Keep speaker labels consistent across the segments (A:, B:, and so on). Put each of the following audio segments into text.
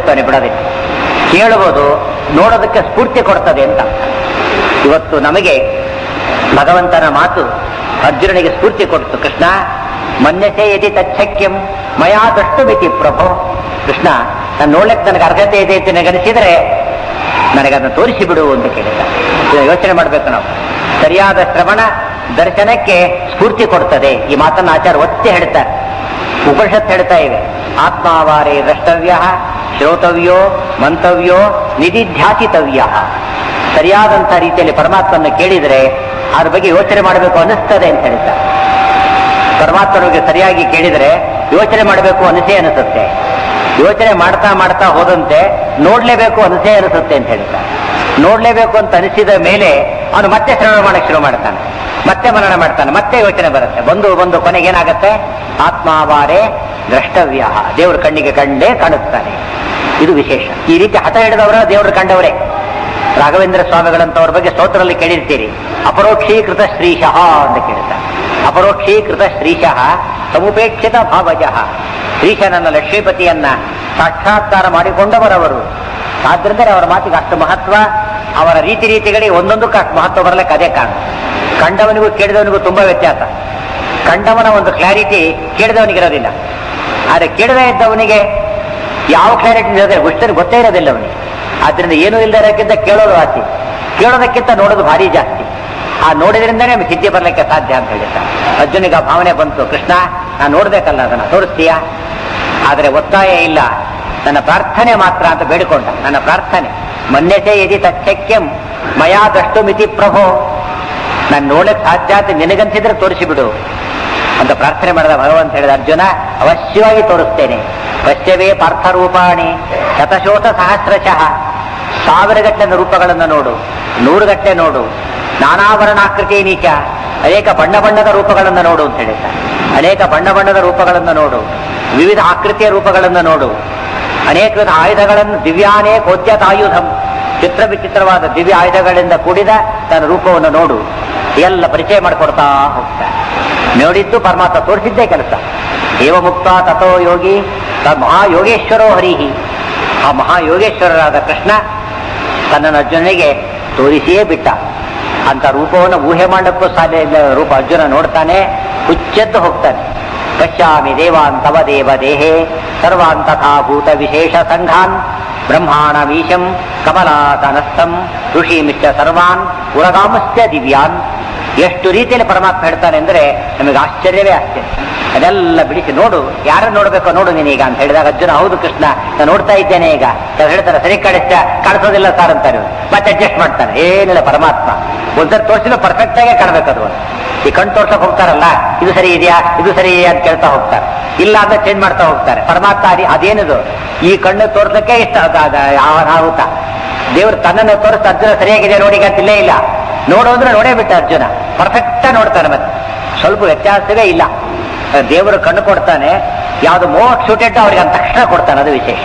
A: ಹೋಗ್ತಾನೆ ಬಿಡದೆ ಕೇಳುವುದು ನೋಡೋದಕ್ಕೆ ಸ್ಫೂರ್ತಿ ಕೊಡ್ತದೆ ಅಂತ ಇವತ್ತು ನಮಗೆ ಭಗವಂತನ ಮಾತು ಅರ್ಜುನನಿಗೆ ಸ್ಫೂರ್ತಿ ಕೊಡ್ತು ಕೃಷ್ಣ ಮನ್ಯಸೆ ಯದಿ ತಚ್ಛಕ್ಯಂ ಮಯಾ ದಷ್ಟು ಮಿತಿ ಪ್ರಭೋ ಕೃಷ್ಣ ನಾನು ನೋಡ್ಲಿಕ್ಕೆ ನನಗೆ ಅರ್ಹತೆ ಇದೆ ಅಂತ ನನಗನಿಸಿದರೆ ನನಗದನ್ನು ತೋರಿಸಿ ಬಿಡು ಅಂತ ಕೇಳಿದ ಇದನ್ನ ಯೋಚನೆ ಮಾಡಬೇಕು ನಾವು ಸರಿಯಾದ ಶ್ರವಣ ದರ್ಶನಕ್ಕೆ ಸ್ಫೂರ್ತಿ ಕೊಡ್ತದೆ ಈ ಮಾತನ್ನು ಆಚಾರ ಒತ್ತಿ ಹೇಳ್ತಾರೆ ಉಪನಿಷತ್ ಹೇಳ್ತಾ ಇವೆ ಆತ್ಮಾವಾರೇ ದ್ರಷ್ಟವ್ಯ ಶ್ರೋತವ್ಯೋ ಮಂತವ್ಯೋ ನಿಧಿಧ್ಯಾಸಿತವ್ಯ ಸರಿಯಾದಂಥ ರೀತಿಯಲ್ಲಿ ಪರಮಾತ್ಮನ ಕೇಳಿದರೆ ಅದ್ರ ಬಗ್ಗೆ ಯೋಚನೆ ಮಾಡಬೇಕು ಅನ್ನಿಸ್ತದೆ ಅಂತ ಹೇಳ್ತಾರೆ ಪರಮಾತ್ಮನ ಬಗ್ಗೆ ಸರಿಯಾಗಿ ಕೇಳಿದರೆ ಯೋಚನೆ ಮಾಡಬೇಕು ಅನಿಸೇ ಅನಿಸುತ್ತೆ ಯೋಚನೆ ಮಾಡ್ತಾ ಮಾಡ್ತಾ ಹೋದಂತೆ ನೋಡ್ಲೇಬೇಕು ಅನಿಸೇ ಅನಿಸುತ್ತೆ ಅಂತ ಹೇಳ್ತಾರೆ ನೋಡ್ಲೇಬೇಕು ಅಂತ ಅನಿಸಿದ ಮೇಲೆ ಅವನು ಮತ್ತೆ ಶ್ರವಣ ಮಾಡಕ್ಕೆ ಶುರು ಮಾಡ್ತಾನೆ ಮತ್ತೆ ಮನನ ಮಾಡ್ತಾನೆ ಮತ್ತೆ ಯೋಚನೆ ಬರುತ್ತೆ ಬಂದು ಬಂದು ಕೊನೆಗೆ ಏನಾಗುತ್ತೆ ಆತ್ಮಾವಾರೇ ದ್ರಷ್ಟವ್ಯ ದೇವ್ರ ಕಣ್ಣಿಗೆ ಕಂಡೇ ಕಾಣಿಸ್ತಾನೆ ಇದು ವಿಶೇಷ ಈ ರೀತಿ ಹಠ ಹಿಡಿದವರ ದೇವ್ರ ಕಂಡವರೇ ರಾಘವೇಂದ್ರ ಸ್ವಾಮಿಗಳಂತವ್ರ ಬಗ್ಗೆ ಸ್ತೋತ್ರದಲ್ಲಿ ಕೇಳಿರ್ತೀರಿ ಅಪರೋಕ್ಷೀಕೃತ ಶ್ರೀಶಃ ಅಂತ ಕೇಳ್ತಾರೆ ಅಪರೋಕ್ಷೀಕೃತ ಶ್ರೀಶಃ ಸಮುಪೇಕ್ಷಿತ ಭಾವಜಃ ಶ್ರೀಶನನ್ನ ಲಕ್ಷ್ಮೀಪತಿಯನ್ನ ಸಾಕ್ಷಾತ್ಕಾರ ಮಾಡಿಕೊಂಡವರವರು ಆದ್ರಿಂದ ಅವರ ಮಾತಿಗೆ ಅಷ್ಟು ಮಹತ್ವ ಅವರ ರೀತಿ ರೀತಿಗಳಿಗೆ ಒಂದೊಂದಕ್ಕೂ ಅಷ್ಟು ಮಹತ್ವ ಬರಲಿಕ್ಕೆ ಅದೇ ಕಾರಣ ಕಂಡವನಿಗೂ ಕೇಳಿದವನಿಗೂ ತುಂಬಾ ವ್ಯತ್ಯಾಸ ಕಂಡವನ ಒಂದು ಕ್ಲಾರಿಟಿ ಕೇಳಿದವನಿಗಿರೋದಿಲ್ಲ ಆದರೆ ಕೇಳದೇ ಇದ್ದವನಿಗೆ ಯಾವ ಕ್ಲಾರಿಟಿ ಇರೋದೇ ಗೊತ್ತೇ ಗೊತ್ತೇ ಇರೋದಿಲ್ಲ ಅವನಿಗೆ ಆದ್ರಿಂದ ಏನೂ ಇಲ್ಲದೆ ಇರೋಕ್ಕಿಂತ ಕೇಳೋದು ಆಸ್ತಿ ಕೇಳೋದಕ್ಕಿಂತ ನೋಡೋದು ಭಾರಿ ಜಾಸ್ತಿ ಆ ನೋಡಿದ್ರಿಂದನೇ ನಮ್ಗೆ ಸಿದ್ಧಿ ಬರ್ಲಿಕ್ಕೆ ಸಾಧ್ಯ ಅಂತ ಹೇಳಿದ್ದ ಅರ್ಜುನಿಗೆ ಆ ಭಾವನೆ ಬಂತು ಕೃಷ್ಣ ನಾನು ನೋಡ್ಬೇಕಲ್ಲ ಅದನ್ನ ತೋರಿಸ್ತೀಯಾ ಆದರೆ ಒತ್ತಾಯ ಇಲ್ಲ ನನ್ನ ಪ್ರಾರ್ಥನೆ ಮಾತ್ರ ಅಂತ ಬೇಡಿಕೊಂಡ ನನ್ನ ಪ್ರಾರ್ಥನೆ ಮನ್ಯತೆ ಯದಿ ತಚ್ಚಕ್ಯಂ ಮಯಾದಷ್ಟು ಮಿತಿ ಪ್ರಭೋ ನಾನು ನೋಡಕ್ ಸಾಧ್ಯ ಅಂತ ನಿನಗನ್ಸಿದ್ರೆ ತೋರಿಸಿಬಿಡು ಅಂತ ಪ್ರಾರ್ಥನೆ ಮಾಡಿದ ಭಗವಂತ ಹೇಳಿದ ಅರ್ಜುನ ಅವಶ್ಯವಾಗಿ ತೋರಿಸ್ತೇನೆ ಪಶ್ಯವೇ ಪಾರ್ಥರೂಪಾಣಿ ಶತಶೋಥ ಸಹಸ್ರಶಃ ಸಾವಿರ ಗಟ್ಟಲೆ ರೂಪಗಳನ್ನು ನೋಡು ನೂರು ಗಟ್ಟಲೆ ನೋಡು ನಾನಾವರಣಾಕೃತಿ ನೀಚ ಅನೇಕ ಬಣ್ಣ ಬಣ್ಣದ ರೂಪಗಳನ್ನು ನೋಡು ಅಂತ ಹೇಳಿದ್ದ ಅನೇಕ ಬಣ್ಣ ಬಣ್ಣದ ರೂಪಗಳನ್ನು ನೋಡು ವಿವಿಧ ಆಕೃತಿಯ ರೂಪಗಳನ್ನು ನೋಡು ಅನೇಕ ವಿಧ ಆಯುಧಗಳನ್ನು ದಿವ್ಯಾನೇ ಕೋದ್ಯತಾಯುಧಂ ಚಿತ್ರ ವಿಚಿತ್ರವಾದ ದಿವ್ಯ ಆಯುಧಗಳಿಂದ ಕೂಡಿದ ತನ್ನ ರೂಪವನ್ನು ನೋಡು ಎಲ್ಲ ಪರಿಚಯ ಮಾಡಿಕೊಡ್ತಾ ಹೋಗ್ತಾರೆ ನೋಡಿದ್ದು ಪರಮಾತ್ಮ ತೋರಿಸಿದ್ದೇ ಕೆಲಸ ಏವ ಮುಕ್ತ ತಥೋ ಯೋಗಿ ತ ಮಹಾಯೋಗೇಶ್ವರೋ ಹರಿಹಿ ಆ ಮಹಾಯೋಗೇಶ್ವರರಾದ ಕೃಷ್ಣ ತನ್ನನ್ನು ಅರ್ಜುನನಿಗೆ ತೋರಿಸಿಯೇ ಬಿಟ್ಟ ಅಂತ ರೂಪವನ್ನು ಊಹೆ ಮಾಡಕ್ಕೂ ಸಾಧ್ಯ ಇಲ್ಲ ರೂಪ ಅರ್ಜುನ ನೋಡ್ತಾನೆ ಹುಚ್ಚೆದ್ದು ಹೋಗ್ತಾನೆ ಪಶ್ಯಾಮಿ ದೇವಾನ್ ತವ ದೇವ ದೇಹೇ ಸರ್ವಾನ್ ತಥಾ ಭೂತ ವಿಶೇಷ ಸಂಘಾನ್ ಬ್ರಹ್ಮಾಣಮೀಶಂ ಕಮಲಾತನಸ್ಥಂ ಋಷಿಮಿಶ್ಚ ಸರ್ವಾನ್ ಉರಗಾಮಸ್ಯ ದಿವ್ಯಾನ್ ಎಷ್ಟು ರೀತಿಯಲ್ಲಿ ಪರಮಾತ್ಮ ಹೇಳ್ತಾನೆ ಅಂದ್ರೆ ನಮಗೆ ಆಶ್ಚರ್ಯವೇ ಆಶ್ಚರ್ಯ ಅದೆಲ್ಲ ಬಿಡಿಸಿ ನೋಡು ಯಾರನ್ನು ನೋಡ್ಬೇಕೋ ನೋಡು ನೀನೀಗ ಅಂತ ಹೇಳಿದಾಗ ಅರ್ಜುನ ಹೌದು ಕೃಷ್ಣ ನಾನು ನೋಡ್ತಾ ಇದ್ದೇನೆ ಈಗ ಅವ್ರು ಹೇಳ್ತಾರೆ ಸರಿ ಕಾಣಿಸ್ತ ಕಾಣಿಸೋದಿಲ್ಲ ಸರ್ ಅಂತಾರೆ ಇವ್ರು. ಮತ್ತೆ ಅಡ್ಜಸ್ಟ್ ಮಾಡ್ತಾನೆ ಏನಿಲ್ಲ ಪರಮಾತ್ಮ ಒಂದ್ಸರಿ ತೋರಿಸಿದ್ರೆ ಪರ್ಫೆಕ್ಟ್ ಆಗೇ ಕಾಣ್ಬೇಕು ಅದು ಈ ಕಣ್ ತೋರ್ಸಕ್ ಹೋಗ್ತಾರಲ್ಲ ಇದು ಸರಿ ಇದೆಯಾ ಇದು ಸರಿ ಇದೆಯಾ ಅಂತ ಕೇಳ್ತಾ ಹೋಗ್ತಾರೆ ಇಲ್ಲ ಅಂದ್ರೆ ಚೇಂಜ್ ಮಾಡ್ತಾ ಹೋಗ್ತಾರೆ ಪರಮಾತ್ಮ ಅದೇ ಅದೇನಿದು ಈ ಕಣ್ಣು ತೋರ್ಸಕ್ಕೆ ಇಷ್ಟ ಅದ- ಅದ- ಯಾವ ಅನಾಹುತ ದೇವ್ರು ತನ್ನನ್ನು ತೋರಿಸ್ತಾ ಅರ್ಜುನ ಸರಿಯಾಗಿದೆ ನೋಡಿ ಈಗ ತಿಲ್ಲೇ ಇಲ್ಲ ನೋಡು ಅಂದ್ರೆ ನೋಡೇ ಬಿಟ್ಟ ಅರ್ಜುನ ಪರ್ಫೆಕ್ಟ್ ನೋಡ್ತಾನೆ ಮತ್ತೆ ಸ್ವಲ್ಪ ವ್ಯತ್ಯಾಸವೇ ಇಲ್ಲ ದೇವರು ಕಣ್ಣು ಕೊಡ್ತಾನೆ ಯಾವ್ದು ಮೋಸ್ಟ್ ಸೂಟೆಡ್ ಅವ್ರಿಗೆ ಅಂತ ತಕ್ಷಣ ಕೊಡ್ತಾನೆ ಅದು ವಿಶೇಷ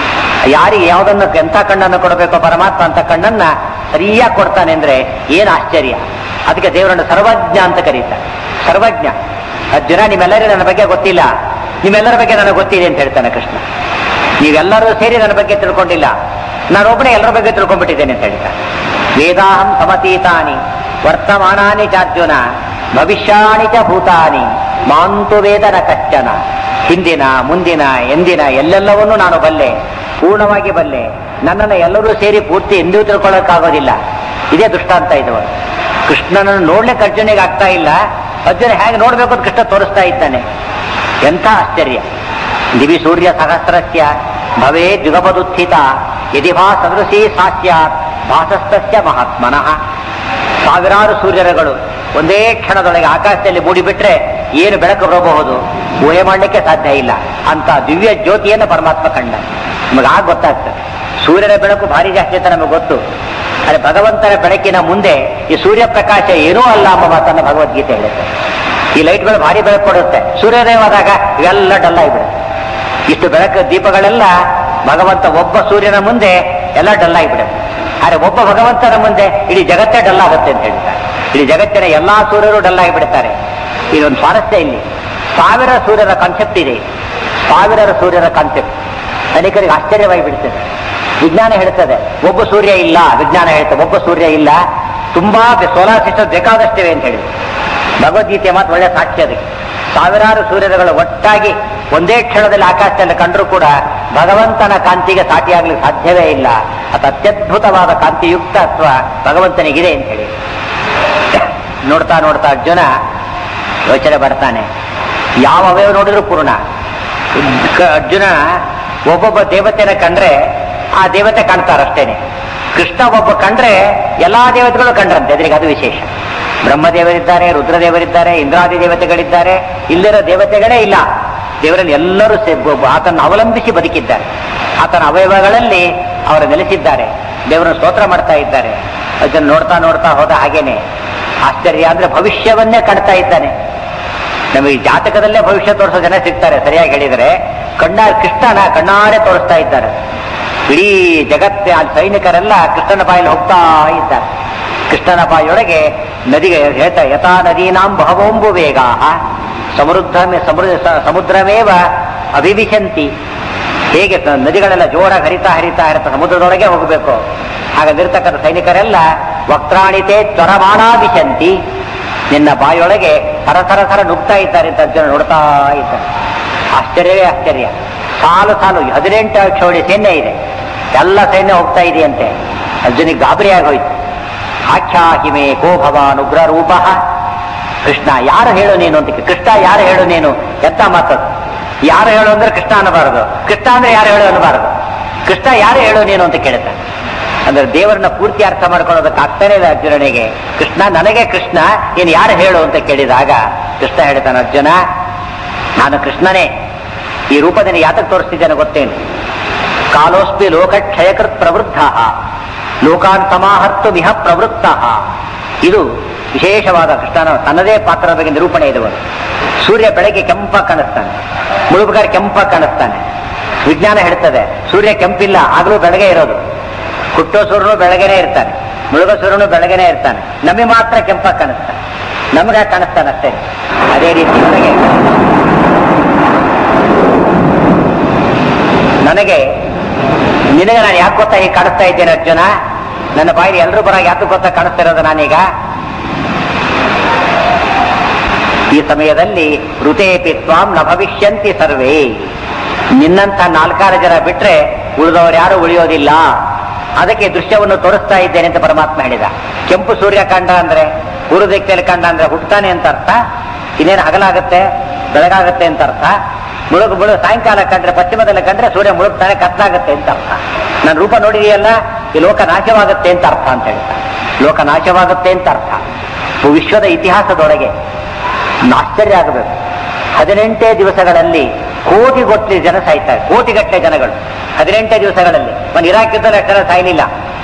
A: ಯಾರಿಗೆ ಯಾವ್ದನ್ನ ಎಂಥ ಕಣ್ಣನ್ನು ಕೊಡಬೇಕೋ ಪರಮಾತ್ಮ ಅಂತ ಕಣ್ಣನ್ನ ಸರಿಯಾಗಿ ಕೊಡ್ತಾನೆ ಅಂದ್ರೆ ಏನ್ ಆಶ್ಚರ್ಯ ಅದಕ್ಕೆ ದೇವರನ್ನು ಸರ್ವಜ್ಞ ಅಂತ ಕರೀತಾರೆ ಸರ್ವಜ್ಞ ಅರ್ಜುನ ನಿಮ್ಮೆಲ್ಲರಿಗೂ ನನ್ನ ಬಗ್ಗೆ ಗೊತ್ತಿಲ್ಲ ನಿಮ್ಮೆಲ್ಲರ ಬಗ್ಗೆ ನನಗೆ ಗೊತ್ತಿದೆ ಅಂತ ಹೇಳ್ತಾನೆ ಕೃಷ್ಣ ನೀವೆಲ್ಲರೂ ಸೇರಿ ನನ್ನ ಬಗ್ಗೆ ತಿಳ್ಕೊಂಡಿಲ್ಲ ನಾನೊಬ್ಬನೇ ಎಲ್ಲರ ಬಗ್ಗೆ ತಿಳ್ಕೊಂಡ್ಬಿಟ್ಟಿದ್ದೇನೆ ಅಂತ ಹೇಳ್ತಾನೆ ವೇದಾಹಂ ಸಮತೀತಾನಿ ವರ್ತಮಾನಾನಿ ಚಾರ್ಜುನ ಭವಿಷ್ಯಾಣಿ ಚ ಭೂತಾನಿ ಮಾಂತು ವೇದನ ಕಚ್ಚನ ಹಿಂದಿನ ಮುಂದಿನ ಎಂದಿನ ಎಲ್ಲೆಲ್ಲವನ್ನೂ ನಾನು ಬಲ್ಲೆ ಪೂರ್ಣವಾಗಿ ಬಲ್ಲೆ ನನ್ನನ್ನು ಎಲ್ಲರೂ ಸೇರಿ ಪೂರ್ತಿ ಎಂದೂ ತಿಳ್ಕೊಳ್ಳೋಕ್ಕಾಗೋದಿಲ್ಲ ಇದೇ ದೃಷ್ಟಾಂತ ಇದು ಕೃಷ್ಣನನ್ನು ನೋಡ್ಲಿಕ್ಕೆ ಅರ್ಜುನಿಗೆ ಆಗ್ತಾ ಇಲ್ಲ ಅರ್ಜುನ ಹೇಗೆ ನೋಡ್ಬೇಕು ಅಂತ ಕೃಷ್ಣ ತೋರಿಸ್ತಾ ಇದ್ದಾನೆ ಎಂಥ ಆಶ್ಚರ್ಯ ದಿವಿ ಸೂರ್ಯ ಸಹಸ್ರಸ್ಯ ಭವೇ ಯುಗಪದುತ್ಥಿತ ಯದಿ ಭಾ ಸದೃಶೀ ಸಾಸ್ಯಾತ್ ಭಾಸಸ್ತಸ್ಯ ಮಹಾತ್ಮನಃ ಸಾವಿರಾರು ಸೂರ್ಯರುಗಳು ಒಂದೇ ಕ್ಷಣದೊಳಗೆ ಆಕಾಶದಲ್ಲಿ ಮೂಡಿಬಿಟ್ರೆ ಏನು ಬೆಳಕು ಬರಬಹುದು ಊಹೆ ಮಾಡಲಿಕ್ಕೆ ಸಾಧ್ಯ ಇಲ್ಲ ಅಂತ ದಿವ್ಯ ಜ್ಯೋತಿಯನ್ನು ಪರಮಾತ್ಮ ಕಂಡ ನಮಗೆ ಆಗ ಗೊತ್ತಾಗ್ತದೆ ಸೂರ್ಯನ ಬೆಳಕು ಭಾರಿ ಜಾಸ್ತಿ ಅಂತ ನಮಗೆ ಗೊತ್ತು ಆದರೆ ಭಗವಂತನ ಬೆಳಕಿನ ಮುಂದೆ ಈ ಸೂರ್ಯ ಪ್ರಕಾಶ ಏನೂ ಅಲ್ಲ ಎಂಬ ಮಾತನ್ನು ಭಗವದ್ಗೀತೆ ಹೇಳುತ್ತೆ ಈ ಲೈಟ್ಗಳು ಭಾರಿ ಬೆಳಕು ಕೊಡುತ್ತೆ ಸೂರ್ಯೋದಯವಾದಾಗ ಇವೆಲ್ಲ ಡಲ್ ಆಗಿಬಿಡುತ್ತೆ ಇಷ್ಟು ಬೆಳಕು ದೀಪಗಳೆಲ್ಲ ಭಗವಂತ ಒಬ್ಬ ಸೂರ್ಯನ ಮುಂದೆ ಎಲ್ಲ ಡಲ್ ಆಗಿಬಿಡುತ್ತೆ ಆದರೆ ಒಬ್ಬ ಭಗವಂತನ ಮುಂದೆ ಇಡೀ ಜಗತ್ತೇ ಡಲ್ ಆಗುತ್ತೆ ಅಂತ ಹೇಳ್ತಾರೆ ಇಡೀ ಜಗತ್ತಿನ ಎಲ್ಲಾ ಸೂರ್ಯರು ಡಲ್ ಆಗಿಬಿಡ್ತಾರೆ ಇದೊಂದು ಸ್ವಾರಸ್ಯ ಇಲ್ಲಿ ಸಾವಿರ ಸೂರ್ಯರ ಕಾನ್ಸೆಪ್ಟ್ ಇದೆ ಸಾವಿರ ಸೂರ್ಯರ ಕಾನ್ಸೆಪ್ಟ್ ಅನೇಕರಿಗೆ ಆಶ್ಚರ್ಯವಾಗಿ ಬಿಡ್ತದೆ ವಿಜ್ಞಾನ ಹೇಳ್ತದೆ ಒಬ್ಬ ಸೂರ್ಯ ಇಲ್ಲ ವಿಜ್ಞಾನ ಹೇಳ್ತದೆ ಒಬ್ಬ ಸೂರ್ಯ ಇಲ್ಲ ತುಂಬಾ ಸೋಲಾರ್ ಸಿಸ್ಟಮ್ ಬೇಕಾದಷ್ಟಿವೆ ಅಂತ ಹೇಳಿ ಭಗವದ್ಗೀತೆ ಮಾತು ಒಳ್ಳೆ ಸಾಕ್ಷಿ ಅದಕ್ಕೆ ಸಾವಿರಾರು ಸೂರ್ಯಗಳು ಒಟ್ಟಾಗಿ ಒಂದೇ ಕ್ಷಣದಲ್ಲಿ ಆಕಾಶದಲ್ಲಿ ಕಂಡರೂ ಕೂಡ ಭಗವಂತನ ಕಾಂತಿಗೆ ಸಾಟಿಯಾಗ್ಲಿಕ್ಕೆ ಸಾಧ್ಯವೇ ಇಲ್ಲ ಅದು ಅತ್ಯದ್ಭುತವಾದ ಕಾಂತಿಯುಕ್ತ ಅಥವಾ ಭಗವಂತನಿಗಿದೆ ಅಂತ ಹೇಳಿ ನೋಡ್ತಾ ನೋಡ್ತಾ ಅರ್ಜುನ ಯೋಚನೆ ಬರ್ತಾನೆ ಯಾವ ಅವಯವ ನೋಡಿದ್ರು ಪೂರ್ಣ ಕ- ಅರ್ಜುನ ಒಬ್ಬೊಬ್ಬ ದೇವತೆನ ಕಂಡ್ರೆ ಆ ದೇವತೆ ಕಾಣ್ತಾರಷ್ಟೇನೆ ಕೃಷ್ಣ ಒಬ್ಬ ಕಂಡ್ರೆ ಎಲ್ಲಾ ದೇವತೆಗಳು ಕಂಡ್ರಂತೆ ಎದುರಿಗೆ ಅದು ವಿಶೇಷ ಬ್ರಹ್ಮದೇವರಿದ್ದಾರೆ ರುದ್ರದೇವರಿದ್ದಾರೆ ಇಂದ್ರಾದಿ ದೇವತೆಗಳಿದ್ದಾರೆ ಇಲ್ಲಿರೋ ದೇವತೆಗಳೇ ಇಲ್ಲ ದೇವರಲ್ಲಿ ಎಲ್ಲರೂ ಸೆ- ಒಬ್ಬ- ಆತನ ಅವಲಂಬಿಸಿ ಬದುಕಿದ್ದಾರೆ ಆತನ ಅವಯವಗಳಲ್ಲಿ ಅವರು ನೆಲೆಸಿದ್ದಾರೆ ದೇವರನ್ನು ಸ್ತೋತ್ರ ಮಾಡ್ತಾ ಇದ್ದಾರೆ ಅದನ್ನು ನೋಡ್ತಾ ನೋಡ್ತಾ ಹೋದ ಹಾಗೇನೆ ಆಶ್ಚರ್ಯ ಅಂದ್ರೆ ಭವಿಷ್ಯವನ್ನೇ ಕಾಣ್ತಾ ಇದ್ದಾನೆ ನಮಗೆ ಜಾತಕದಲ್ಲೇ ಭವಿಷ್ಯ ತೋರಿಸೋ ಜನ ಸಿಗ್ತಾರೆ ಸರಿಯಾಗಿ ಹೇಳಿದರೆ ಕಣ್ಣ ಕೃಷ್ಣನ ಕಣ್ಣಾರೆ ತೋರಿಸ್ತಾ ಇದ್ದಾರೆ ಇಡೀ ಜಗತ್ತೆ ಆ ಸೈನಿಕರೆಲ್ಲ ಕೃಷ್ಣನ ಬಾಯಲ್ಲಿ ಹೋಗ್ತಾ ಇದ್ದಾರೆ ಕೃಷ್ಣನ ಬಾಯಿಯೊಳಗೆ ನದಿಗೆ ಹೇಳ್ತಾ ಯಥಾ ನದೀನಾಂ ಬಹವೋಂಬು ವೇಗಾ ಸಮೃದ್ಧ ಸಮೃದ್ಧ ಸಮುದ್ರಮೇವ ಅಭಿವಿಶಂತಿ ಹೇಗೆ ಸ- ನದಿಗಳೆಲ್ಲ ಜೋರಾಗಿ ಹರಿತಾ ಹರಿತಾ ಹರಿತಾ ಸಮುದ್ರದೊಳಗೆ ಹೋಗಬೇಕು ಹಾಗಲ್ಲಿರ್ತಕ್ಕಂಥ ಸೈನಿಕರೆಲ್ಲ ವಕ್ರಾಣಿತೆ ತ್ವರಮಾಣಾಭಿಶಂತಿ ನಿನ್ನ ಬಾಯೊಳಗೆ ಸರಸರ ಸರ ನುಗ್ತಾ ಇದ್ದಾರೆ ಅಂತ ಅರ್ಜುನ ನೋಡ್ತಾ ಇದ್ದಾರೆ ಆಶ್ಚರ್ಯವೇ ಆಶ್ಚರ್ಯ ಸಾಲು ಸಾಲು ಹದಿನೆಂಟು ಅಕ್ಷೋಣಿ ಸೈನ್ಯ ಇದೆ ಎಲ್ಲ ಸೈನ್ಯ ಹೋಗ್ತಾ ಇದೆಯಂತೆ ಅರ್ಜುನಿಗೆ ಗಾಬರಿ ಆಗೋಯ್ತು ಆಖ್ಯಾಹಿಮೆ ಕೋ ಭವಾನ್ ಉಗ್ರ ರೂಪ ಕೃಷ್ಣ ಯಾರು ಹೇಳು ನೀನು ಅಂತ ಕೇ- ಕೃಷ್ಣ ಯಾರು ಹೇಳು ನೀನು ಎತ್ತ ಮಾತದು ಯಾರು ಹೇಳು ಅಂದ್ರೆ ಕೃಷ್ಣ ಅನ್ನಬಾರದು ಕೃಷ್ಣ ಅಂದ್ರೆ ಯಾರು ಹೇಳು ಅನ್ನಬಾರದು ಕೃಷ್ಣ ಯಾರು ಹೇಳು ನೀನು ಅಂತ ಕೇಳ್ತಾನೆ ಅಂದ್ರೆ ದೇವರನ್ನ ಪೂರ್ತಿ ಅರ್ಥ ಮಾಡ್ಕೊಳ್ಳೋದಕ್ಕೆ ಆಗ್ತಾನೆ ಇಲ್ಲ ಅರ್ಜುನನಿಗೆ ಕೃಷ್ಣ ನನಗೆ ಕೃಷ್ಣ ನೀನು ಯಾರು ಹೇಳು ಅಂತ ಕೇಳಿದಾಗ ಕೃಷ್ಣ ಹೇಳ್ತಾನೆ ಅರ್ಜುನ ನಾನು ಕೃಷ್ಣನೇ ಈ ರೂಪದಲ್ಲಿ ಯಾತಕ್ಕೆ ತೋರಿಸ್ತಿದ್ದೇನೆ ಗೊತ್ತೇನು ಕಾಲೋಸ್ಪಿ ಲೋಕಕ್ಷಯಕೃತ್ ಪ್ರವೃದ್ಧ ಲೋಕಾನ್ ಸಮಾಹರ್ತು ಮಿಹ ಪ್ರವೃತ್ತ ಇದು ವಿಶೇಷವಾದ ಕೃಷ್ಣನ ತನ್ನದೇ ಪಾತ್ರದ ಬಗ್ಗೆ ನಿರೂಪಣೆ ಇದು ಒಂದು. ಸೂರ್ಯ ಬೆಳಗ್ಗೆ ಕೆಂಪ ಕಾಣಿಸ್ತಾನೆ ಮುಳುಗುಗಾರ ಕೆಂಪ ಕಾಣಿಸ್ತಾನೆ ವಿಜ್ಞಾನ ಹೇಳ್ತದೆ ಸೂರ್ಯ ಕೆಂಪಿಲ್ಲ ಆಗಲೂ ಬೆಳಗ್ಗೆ ಇರೋದು ಹುಟ್ಟೋ ಸೂರ್ಯನು ಬೆಳಗ್ಗೆನೇ ಇರ್ತಾನೆ ಮುಳುಗೋ ಸೂರ್ಯನು ಬೆಳಗ್ಗೆನೇ ಇರ್ತಾನೆ ನಮಗೆ ಮಾತ್ರ ಕೆಂಪ ಕಾಣಿಸ್ತಾನೆ ನಮಗೆ ಕಾಣಿಸ್ತಾನೆ ಅಷ್ಟೇ ಅದೇ ರೀತಿ ನನಗೆ ನನಗೆ ನಿನಗೆ ನಾನು ಯಾಕೆ ಗೊತ್ತಾ ಹೀಗೆ ಕಾಣಿಸ್ತಾ ಇದ್ದೇನೆ ಅರ್ಜುನ ನನ್ನ ಬಾಯಲ್ಲಿ ಎಲ್ಲರೂ ಬರಾಗ ಯಾಕೆ ಗೊತ್ತಾ ಕಾಣಿಸ್ತಾ ಇರೋದು ನಾನೀಗ ಈ ಸಮಯದಲ್ಲಿ ಋತೇಪಿ ತ್ವಾಂ ನ ಭವಿಷ್ಯಂತಿ ಸರ್ವೇ ನಿನ್ನಂತ ನಾಲ್ಕಾರು ಜನ ಬಿಟ್ರೆ ಉಳಿದವರು ಯಾರು ಉಳಿಯೋದಿಲ್ಲ ಅದಕ್ಕೆ ದೃಶ್ಯವನ್ನು ತೋರಿಸ್ತಾ ಇದ್ದೇನೆ ಅಂತ ಪರಮಾತ್ಮ ಹೇಳಿದ ಕೆಂಪು ಸೂರ್ಯ ಕಂಡ ಅಂದ್ರೆ ಪೂರ್ವ ದಿಕ್ಕಿನಲ್ಲಿ ಕಂಡ ಅಂದ್ರೆ ಹುಟ್ತಾನೆ ಅಂತ ಅರ್ಥ ಇನ್ನೇನು ಹಗಲಾಗುತ್ತೆ ಬೆಳಗಾಗುತ್ತೆ ಅಂತ ಅರ್ಥ ಮುಳುಗು ಮುಳುಗು ಸಾಯಂಕಾಲ ಕಂಡ್ರೆ ಪಶ್ಚಿಮದಲ್ಲಿ ಕಂಡ್ರೆ ಸೂರ್ಯ ಮುಳುಗ್ತಾನೆ ಕತ್ಲಾಗುತ್ತೆ ಅಂತ ಅರ್ಥ ನನ್ನ ರೂಪ ನೋಡಿದೆಯಲ್ಲ ಈ ಲೋಕ ನಾಶವಾಗುತ್ತೆ ಅಂತ ಅರ್ಥ ಅಂತ ಹೇಳ್ತಾರೆ ಲೋಕ ನಾಶವಾಗುತ್ತೆ ಅಂತ ಅರ್ಥ ವಿಶ್ವದ ಇತಿಹಾಸದೊಳಗೆ ಆಶ್ಚರ್ಯ ಆಗಬೇಕು ಹದಿನೆಂಟೇ ದಿವಸಗಳಲ್ಲಿ ಕೋಟಿ ಗೊತ್ತಿ ಜನ ಸಾಯ್ತಾರೆ ಕೋಟಿಗಟ್ಟಲೆ ಜನಗಳು ಹದಿನೆಂಟೇ ದಿವಸಗಳಲ್ಲಿ ಒಂದು ಇರಾಕ್ ಯುದ್ಧದಲ್ಲಿ ಅಷ್ಟು ಜನ ಸಾಯಲಿಲ್ಲ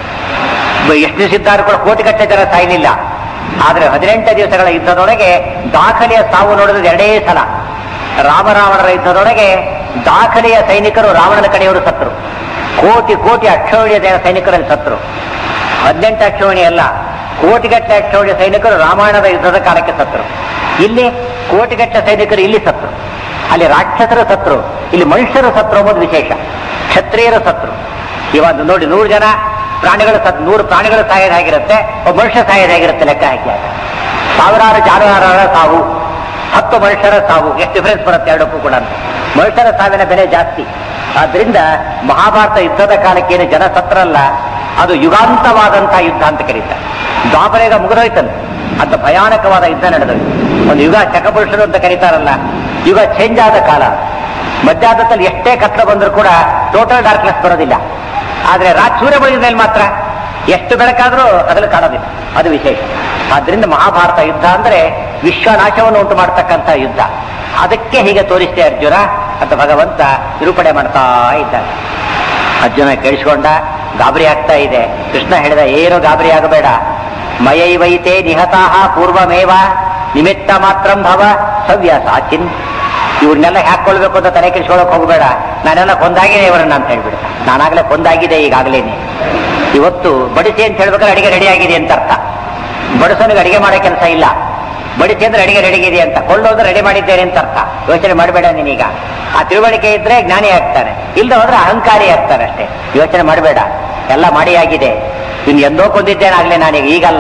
A: ಬ- ಎಷ್ಟು ದಿವಸ ಇದ್ದಾರೆ ಕೂಡ ಕೋಟಿಗಟ್ಟಲೆ ಜನ ಸಾಯಲಿಲ್ಲ ಆದ್ರೆ ಹದಿನೆಂಟೇ ದಿವಸಗಳ ಯುದ್ಧದೊಳಗೆ ದಾಖಲೆಯ ಸಾವು ನೋಡಿದ್ರೆ ಎರಡೇ ಸಲ ರಾಮರಾವಣರ ಯುದ್ಧದೊಳಗೆ ದಾಖಲೆಯ ಸೈನಿಕರು ರಾವಣನ ಕಡೆಯವರು ಸತ್ರು ಕೋಟಿ ಕೋಟಿ ಅಕ್ಷೋಣಿಯ ಜನ ಸೈನಿಕರಲ್ಲಿ ಸತ್ರು ಹದಿನೆಂಟು ಅಕ್ಷೋಣಿ ಅಲ್ಲ ಕೋಟಿಗಟ್ಟಲೆ ಅಕ್ಷೋಣಿಯ ಸೈನಿಕರು ರಾಮಾಯಣದ ಯುದ್ಧದ ಕಾಲಕ್ಕೆ ಸತ್ರು ಇಲ್ಲಿ ಕೋಟಿಗಟ್ಟಲೆ ಸೈನಿಕರು ಇಲ್ಲಿ ಸತ್ರು ಅಲ್ಲಿ ರಾಕ್ಷಸರು ಸತ್ರು ಇಲ್ಲಿ ಮನುಷ್ಯರು ಸತ್ರು ಎಂಬುದು ವಿಶೇಷ ಕ್ಷತ್ರಿಯರು ಸತ್ರು ಇವಾಗ ನೋಡಿ ನೂರು ಜನ ಪ್ರಾಣಿಗಳು ಸತ್ ನೂರು ಪ್ರಾಣಿಗಳು ಸಾಯೋದಾಗಿರುತ್ತೆ ಒಬ್ಬ ಮನುಷ್ಯ ಸಾಯೋದಾಗಿರುತ್ತೆ ಲೆಕ್ಕ ಹಾಕಿ ಆಗ ಸಾವಿರಾರು ಜಾನುವಾರುಗಳ ಸಾವು ಹತ್ತು ಮನುಷ್ಯರ ಸಾವು ಎಷ್ಟು ಡಿಫರೆನ್ಸ್ ಬರುತ್ತೆ ಎರಡಕ್ಕೂ ಕೂಡ ಅಂತ. ಮನುಷ್ಯರ ಸಾವಿನ ಬೆಲೆ ಜಾಸ್ತಿ ಆದ್ರಿಂದ ಮಹಾಭಾರತ ಯುದ್ಧದ ಕಾಲಕ್ಕೆ ಏನು ಜನ ಸತ್ರಲ್ಲ ಅದು ಯುಗಾಂತವಾದಂತಹ ಯುದ್ಧ ಅಂತ ಕರೀತಾರೆ ದ್ವಾಪರೇಗ ಮುಗಿದೋಯ್ತಂತೆ ಅಂತ ಭಯಾನಕವಾದ ಯುದ್ಧ ನಡೆದೋಯ್ತು ಒಂದು ಯುಗ ಚಕಪುರುಷರು ಅಂತ ಕರೀತಾರಲ್ಲ ಯುಗ ಚೇಂಜ್ ಆದ ಕಾಲ ಮಧ್ಯಾಹ್ನದಲ್ಲಿ ಎಷ್ಟೇ ಕಷ್ಟ ಬಂದರೂ ಕೂಡ ಟೋಟಲ್ ಡಾರ್ಕ್ನೆಸ್ ಬರೋದಿಲ್ಲ ಆದ್ರೆ ರಾತ್ ಸೂರ್ಯ ಬೆಳಗಿದ ಮೇಲೆ ಮಾತ್ರ ಎಷ್ಟು ಬೆಳಕಾದ್ರೂ ಅದ್ರಲ್ಲಿ ಕಾಣೋದಿಲ್ಲ ಅದು ವಿಶೇಷ ಆದ್ರಿಂದ ಮಹಾಭಾರತ ಯುದ್ಧ ಅಂದ್ರೆ ವಿಶ್ವನಾಶವನ್ನು ಉಂಟು ಮಾಡತಕ್ಕಂಥ ಯುದ್ಧ ಅದಕ್ಕೆ ಹೀಗೆ ತೋರಿಸಿದೆ ಅರ್ಜುನ ಅಂತ ಭಗವಂತ ನಿರೂಪಣೆ ಮಾಡ್ತಾ ಇದ್ದಾನೆ ಅರ್ಜುನ ಕೇಳಿಸ್ಕೊಂಡ ಗಾಬರಿ ಆಗ್ತಾ ಇದೆ ಕೃಷ್ಣ ಹೇಳಿದ ಏನು ಗಾಬರಿ ಆಗಬೇಡ ಮಯೈವೈತೆ ನಿಹತಾಹ ಪೂರ್ವಮೇವ ನಿಮಿತ್ತ ಮಾತ್ರಂ ಭವ ಸವ್ಯ ಸಾಚಿನ್ ಇವ್ರನ್ನೆಲ್ಲ ಹಾಕೊಳ್ಬೇಕು ಅಂತ ತಲೆ ಕೆಡಿಸ್ಕೊಳಕ್ ಹೋಗಬೇಡ ನಾನೆಲ್ಲ ಕೊಂದಾಗಿದೆ ಇವರನ್ನ ಅಂತ ಹೇಳ್ಬಿಡ ನಾನಾಗಲೇ ಕೊಂದಾಗಿದೆ ಈಗಾಗಲೇನೆ ಇವತ್ತು ಬಡಿಸಿ ಅಂತ ಹೇಳ್ಬೇಕಾದ್ರೆ ಅಡಿಗೆ ರೆಡಿ ಆಗಿದೆ ಅಂತ ಅರ್ಥ ಬಡಿಸೋನಿಗೆ ಅಡಿಗೆ ಮಾಡೋ ಕೆಲಸ ಇಲ್ಲ ಬಡಿಸಿ ಅಂದ್ರೆ ಅಡಿಗೆ ರೆಡಿಗಿದೆ ಅಂತ ಕೊಳ್ಳೋದು ರೆಡಿ ಮಾಡಿದ್ದೇನೆ ಅಂತ ಅರ್ಥ ಯೋಚನೆ ಮಾಡಬೇಡ ನೀನೀಗ ಆ ತಿಳುವಳಿಕೆ ಇದ್ರೆ ಜ್ಞಾನಿ ಆಗ್ತಾನೆ ಇಲ್ಲದೆ ಹೋದ್ರೆ ಅಹಂಕಾರಿ ಆಗ್ತಾನೆ ಅಷ್ಟೇ ಯೋಚನೆ ಮಾಡಬೇಡ ಎಲ್ಲ ಮಾಡಿ ಆಗಿದೆ ಇನ್ನು ಎಂದೋ ಕೊಂದಿದ್ದೇನಾಗ್ಲೇ ನಾನೀಗ ಈಗಲ್ಲ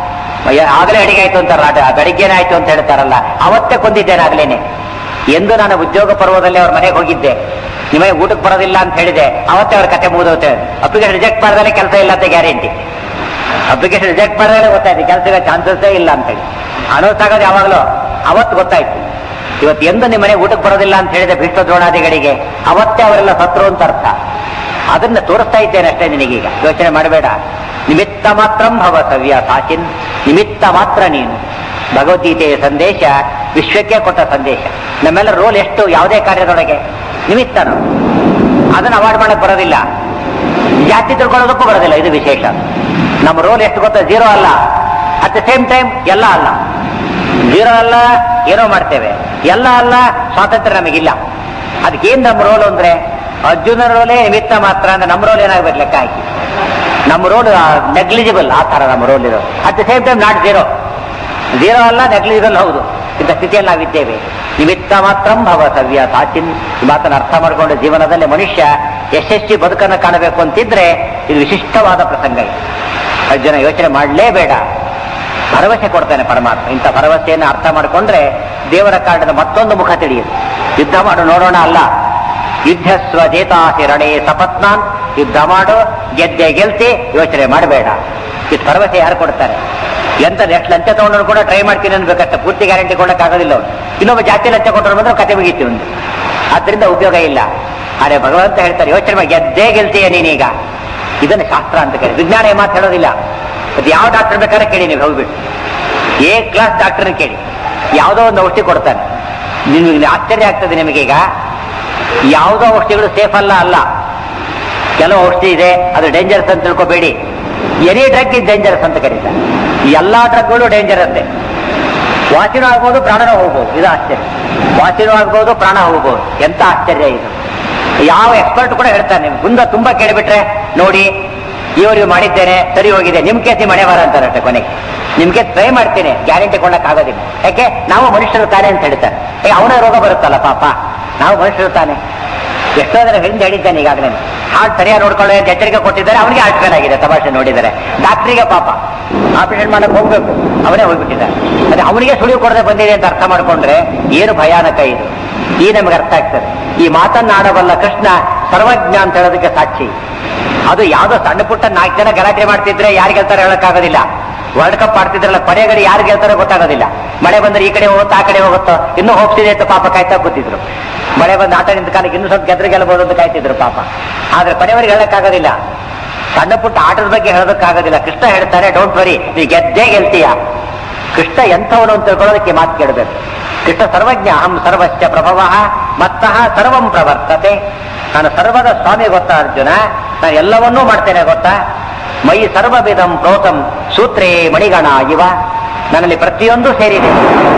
A: ಯ- ಆಗಲೇ ಅಡಿಗೆ ಆಯ್ತು ಅಂತಾರಲ್ಲ ಅದು ಬೆಳಿಗ್ಗೆನೇ ಆಯ್ತು ಅಂತ ಹೇಳ್ತಾರಲ್ಲ ಅವತ್ತೇ ಕೊಂದಿದ್ದೇನಾಗ್ಲೇನೆ ಎಂದು ನಾನು ಉದ್ಯೋಗ ಪರ್ವದಲ್ಲಿ ಅವ್ರ ಮನೆಗೆ ಹೋಗಿದ್ದೆ ನಿಮಗೆ ಊಟಕ್ಕೆ ಬರೋದಿಲ್ಲ ಅಂತ ಹೇಳಿದೆ ಅವತ್ತೇ ಅವ್ರ ಕತೆ ಮುಗಿದೋತೆ ಅಪ್ಲಿಕೇಶನ್ ರಿಜೆಕ್ಟ್ ಮಾಡಿದ್ರೆ ಕೆಲಸ ಇಲ್ಲ ಅಂತ ಗ್ಯಾರಂಟಿ ಅಪ್ಲಿಕೇಶನ್ ರಿಜೆಕ್ಟ್ ಮಾಡಿದ್ರೆ ಗೊತ್ತಾಯ್ತು ಕೆಲಸ ಚಾನ್ಸಸ್ಸೇ ಇಲ್ಲ ಅಂತ ಹೇಳಿ ಅನೌನ್ಸ್ ಆಗೋದು ಯಾವಾಗಲೂ ಅವತ್ತು ಗೊತ್ತಾಯ್ತು ಇವತ್ತು ಎಂದು ನಿಮ್ಮ ಮನೆಗೆ ಊಟಕ್ಕೆ ಬರೋದಿಲ್ಲ ಅಂತ ಹೇಳಿದೆ ಭೀಷ್ಮ ದ್ರೋಣಾದಿಗಳಿಗೆ ಅವತ್ತೇ ಅವರೆಲ್ಲ ಸತ್ರು ಅಂತ ಅರ್ಥ ಅದನ್ನ ತೋರಿಸ್ತಾ ಇದ್ದೇನೆ ಅಷ್ಟೇ ನಿನಗೀಗ ಯೋಚನೆ ಮಾಡಬೇಡ ನಿಮಿತ್ತ ಮಾತ್ರ ಭವ ಸವ್ಯ ಸಾಚಿನ್ ನಿಮಿತ್ತ ಮಾತ್ರ ನೀನು ಭಗವದ್ಗೀತೆಯ ಸಂದೇಶ ವಿಶ್ವಕ್ಕೆ ಕೊಟ್ಟ ಸಂದೇಶ ನಮ್ಮೆಲ್ಲ ರೋಲ್ ಎಷ್ಟು ಯಾವುದೇ ಕಾರ್ಯದೊಳಗೆ ನಿಮಿತ್ತ ನಾವು ಅದನ್ನ ಅವಾಯ್ಡ್ ಮಾಡಕ್ ಬರೋದಿಲ್ಲ ಜಾತಿ ತಿಳ್ಕೊಳ್ಳೋದಕ್ಕೂ ಬರೋದಿಲ್ಲ ಇದು ವಿಶೇಷ ನಮ್ಮ ರೋಲ್ ಎಷ್ಟು ಗೊತ್ತಾ ಜೀರೋ ಅಲ್ಲ ಅಟ್ ದ ಸೇಮ್ ಟೈಮ್ ಎಲ್ಲ ಅಲ್ಲ ಜೀರೋ ಅಲ್ಲ ಏನೋ ಮಾಡ್ತೇವೆ ಎಲ್ಲ ಅಲ್ಲ ಸ್ವಾತಂತ್ರ್ಯ ನಮಗಿಲ್ಲ ಅದಕ್ಕೇನ್ ನಮ್ಮ ರೋಲ್ ಅಂದ್ರೆ ಅರ್ಜುನ ರೋಲೇ ನಿಮಿತ್ತ ಮಾತ್ರ ಅಂದ್ರೆ ನಮ್ಮ ರೋಲ್ ಏನಾಗ್ಬೇಕು ಲೆಕ್ಕ ಹಾಕಿ ನಮ್ಮ ರೋಲ್ ನೆಗ್ಲಿಜಿಬಲ್ ಆ ತರ ನಮ್ಮ ರೋಲ್ ಇರೋ at the same time not zero zero ಅಲ್ಲ ನೆಗ್ಲಿಜಿಬಲ್ ಹೌದು ಇಂಥ ಸ್ಥಿತಿಯಲ್ಲಿ ನಾವಿದ್ದೇವೆ ನಿಮಿತ್ತ ಮಾತ್ರ ಭವ ಸವ್ಯ ಸಾಚಿನ್ ಈ ಮಾತನ್ನು ಅರ್ಥ ಮಾಡಿಕೊಂಡು ಜೀವನದಲ್ಲಿ ಮನುಷ್ಯ ಯಶಸ್ವಿ ಬದುಕನ್ನು ಕಾಣಬೇಕು ಅಂತಿದ್ರೆ ಇದು ವಿಶಿಷ್ಟವಾದ ಪ್ರಸಂಗ ಇದು ಅರ್ಜುನ ಯೋಚನೆ ಮಾಡಲೇಬೇಡ ಭರವಸೆ ಕೊಡ್ತಾನೆ ಪರಮಾತ್ಮ ಇಂಥ ಭರವಸೆಯನ್ನು ಅರ್ಥ ಮಾಡಿಕೊಂಡ್ರೆ ದೇವರ ಕಾರಣದ ಮತ್ತೊಂದು ಮುಖ ತಿಳಿಯುದು ಯುದ್ಧ ಮಾಡು ನೋಡೋಣ ಅಲ್ಲ ಯುದ್ಧ ಸ್ವಜೇತಾಸಿ ರಣೇ ಸಪತ್ನಾನ್ ಯುದ್ಧ ಮಾಡು ಗೆದ್ದೆ ಗೆಲ್ತಿ ಯೋಚನೆ ಮಾಡಬೇಡ ಇದು ಭರವಸೆ ಯಾರು ಕೊಡ್ತಾರೆ ಎಂತ ನೆಕ್ಸ್ಟ್ ಲಂಚ ತಗೊಂಡ್ರು ಕೂಡ ಟ್ರೈ ಮಾಡ್ತೀನಿ ಅನ್ಬೇಕಷ್ಟೇ ಪೂರ್ತಿ ಗ್ಯಾರಂಟಿ ಕೊಡಕ್ಕಾಗೋದಿಲ್ಲ ಅವ್ರು ಇನ್ನೊಬ್ಬ ಜಾಸ್ತಿ ಲಂಚ ಕೊಟ್ಟರು ಬಂದ್ರೆ ಕತೆ ಮುಗೀತಿ ಒಂದು ಆದ್ರಿಂದ ಉಪಯೋಗ ಇಲ್ಲ ಆದ್ರೆ ಭಗವಂತ ಹೇಳ್ತಾರೆ ಯೋಚನೆ ಮಾಡಿ ಗೆದ್ದೇ ಗೆಲ್ತೀಯ ನೀನೀಗ ಇದನ್ನು ಶಾಸ್ತ್ರ ಅಂತ ಕೇಳಿ ವಿಜ್ಞಾನ ಮಾತು ಹೇಳೋದಿಲ್ಲ ಅದು ಯಾವ ಡಾಕ್ಟರ್ ಬೇಕಾದ್ರೆ ಕೇಳಿ ನೀವು ಹೋಗ್ಬಿಟ್ಟು ಎ ಕ್ಲಾಸ್ ಡಾಕ್ಟರ್ನ ಕೇಳಿ ಯಾವುದೋ ಒಂದು ಔಷಧಿ ಕೊಡ್ತಾನೆ ನಿಮ್ಗೆ ಆಶ್ಚರ್ಯ ಆಗ್ತದೆ ನಿಮಗೀಗ ಯಾವುದೋ ಔಷಧಿಗಳು ಸೇಫ್ ಅಲ್ಲ ಅಲ್ಲ ಕೆಲವು ಔಷಧಿ ಇದೆ ಅದು ಡೇಂಜರಸ್ ಅಂತ ತಿಳ್ಕೊಬೇಡಿ ಎನಿ ಡ್ರಗ್ ಇಸ್ ಡೇಂಜರಸ್ ಅಂತ ಕರೀತಾರೆ ಎಲ್ಲಾ ಡ್ರಗ್ಗಳು ಡೇಂಜರಸ್ ವಾಸಿನೂ ಆಗ್ಬೋದು ಪ್ರಾಣನೂ ಹೋಗ್ಬೋದು ಇದು ಆಶ್ಚರ್ಯ ವಾಸಿನೂ ಆಗ್ಬೋದು ಪ್ರಾಣ ಹೋಗ್ಬೋದು ಎಂತ ಆಶ್ಚರ್ಯ ಇದು ಯಾವ ಎಕ್ಸ್ಪರ್ಟ್ ಕೂಡ ಹೇಳ್ತಾನೆ ನೀವು ಮುಂದೆ ತುಂಬಾ ಕೇಳಿಬಿಟ್ರೆ ನೋಡಿ ಇವರಿಗೆ ಮಾಡಿದ್ದೇನೆ ಸರಿ ಹೋಗಿದೆ ನಿಮ್ ಕೇಸಿ ಮನೆ ಬಾರ ಅಂತಾರಷ್ಟೇ ಕೊನೆಗೆ ನಿಮ್ಗೆ ಟ್ರೈ ಮಾಡ್ತೇನೆ ಗ್ಯಾರಂಟಿ ಕೊಡಕ್ ಆಗೋದಿಲ್ಲ ಯಾಕೆ ನಾವು ಮನುಷ್ಯರು ತಾನೆ ಅಂತ ಹೇಳ್ತಾರೆ ಏ ಅವನೇ ರೋಗ ಬರುತ್ತಲ್ಲ ಪಾಪ ನಾವು ಮನುಷ್ಯರು ತಾನೆ ಎಷ್ಟೋ ಜನ ಹಿಂದೆ ಹೇಳಿದ್ದಾನೆ ಈಗಾಗಲೇ ಹಾರ್ಟ್ ಸರಿಯಾಗಿ ನೋಡ್ಕೊಳ್ಳೋ ಅಂತ ಎಚ್ಚರಿಕೆ ಕೊಟ್ಟಿದ್ದಾರೆ ಅವನಿಗೆ ಹಾರ್ಟ್ ಫೇಲ್ ಆಗಿದೆ ತಮಾಷೆ ನೋಡಿದ್ದಾರೆ ಡಾಕ್ಟ್ರಿಗೆ ಪಾಪ ಆಪರೇಷನ್ ಮಾಡಕ್ ಹೋಗ್ಬೇಕು ಅವನೇ ಹೋಗ್ಬಿಟ್ಟಿದ್ದಾರೆ ಅದೇ ಅವನಿಗೆ ಸುಳಿವು ಕೊಡದೆ ಬಂದಿದೆ ಅಂತ ಅರ್ಥ ಮಾಡ್ಕೊಂಡ್ರೆ ಏನು ಭಯಾನಕ ಇದು ಈ ನಮಗೆ ಅರ್ಥ ಆಗ್ತದೆ ಈ ಮಾತನ್ನಾಡಬಲ್ಲ ಕೃಷ್ಣ ಸರ್ವಜ್ಞ ಅಂತ ಹೇಳೋದಕ್ಕೆ ಸಾಕ್ಷಿ ಅದು ಯಾವ್ದೋ ಸಣ್ಣ ಪುಟ್ಟ ನಾಲ್ಕು ಜನ ಗಲಾಟೆ ಮಾಡ್ತಿದ್ರೆ ಯಾರು ಗೆಲ್ತಾರೆ ಹೇಳಕ್ಕಾಗೋದಿಲ್ಲ ವರ್ಲ್ಡ್ ಕಪ್ ಆಡ್ತಿದ್ರಲ್ಲ ಕೊನೆ ಗಡಿ ಯಾರು ಗೆಲ್ತಾರೋ ಗೊತ್ತಾಗೋದಿಲ್ಲ ಮಳೆ ಬಂದ್ರೆ ಈ ಕಡೆ ಹೋಗುತ್ತೋ ಆ ಕಡೆ ಹೋಗುತ್ತೋ ಇನ್ನೂ ಹೋಗ್ತಿದೆ ಅಂತ ಪಾಪ ಕಾಯ್ತಾ ಕೂತಿದ್ರು ಮಳೆ ಬಂದು ಆಟ ನಿಂತ ಕಾಲಕ್ಕೆ ಇನ್ನೂ ಸ್ವಲ್ಪ ಗೆದ್ರೆ ಗೆಲ್ಲಬಹುದು ಅಂತ ಕಾಯ್ತಿದ್ರು ಪಾಪ ಆದ್ರೆ ಕೊನೆವರೆಗೆ ಹೇಳಕ್ಕಾಗೋದಿಲ್ಲ ಸಣ್ಣ ಪುಟ್ಟ ಆಟದ ಬಗ್ಗೆ ಹೇಳೋದಕ್ಕಾಗೋದಿಲ್ಲ ಕೃಷ್ಣ ಹೇಳ್ತಾರೆ ಡೋಂಟ್ ವರಿ ನೀ ಗೆದ್ದೇ ಗೆಲ್ತೀಯ ಕೃಷ್ಣ ಎಂಥವನು ಅಂತ ತಿಳ್ಕೊಳ್ಳೋದಕ್ಕೆ ಮಾತು ಕೇಳಬೇಕು ಕೃಷ್ಣ ಸರ್ವಜ್ಞ ಅಹಂ ಸರ್ವಶ್ಚ ಪ್ರಭವ ಮತ್ತಃ ಸರ್ವಂ ಪ್ರವರ್ತತೆ ನಾನು ಸರ್ವದ ಸ್ವಾಮಿ ಗೊತ್ತಾ ಅರ್ಜುನ ನಾನು ಎಲ್ಲವನ್ನೂ ಮಾಡ್ತೇನೆ ಗೊತ್ತಾ ಮೈ ಸರ್ವವಿಧಂ ಪ್ರೋತಂ ಸೂತ್ರೇ ಮಣಿಗಣ ಇವ ನನ್ನಲ್ಲಿ ಪ್ರತಿಯೊಂದು ಸೇರಿದೆ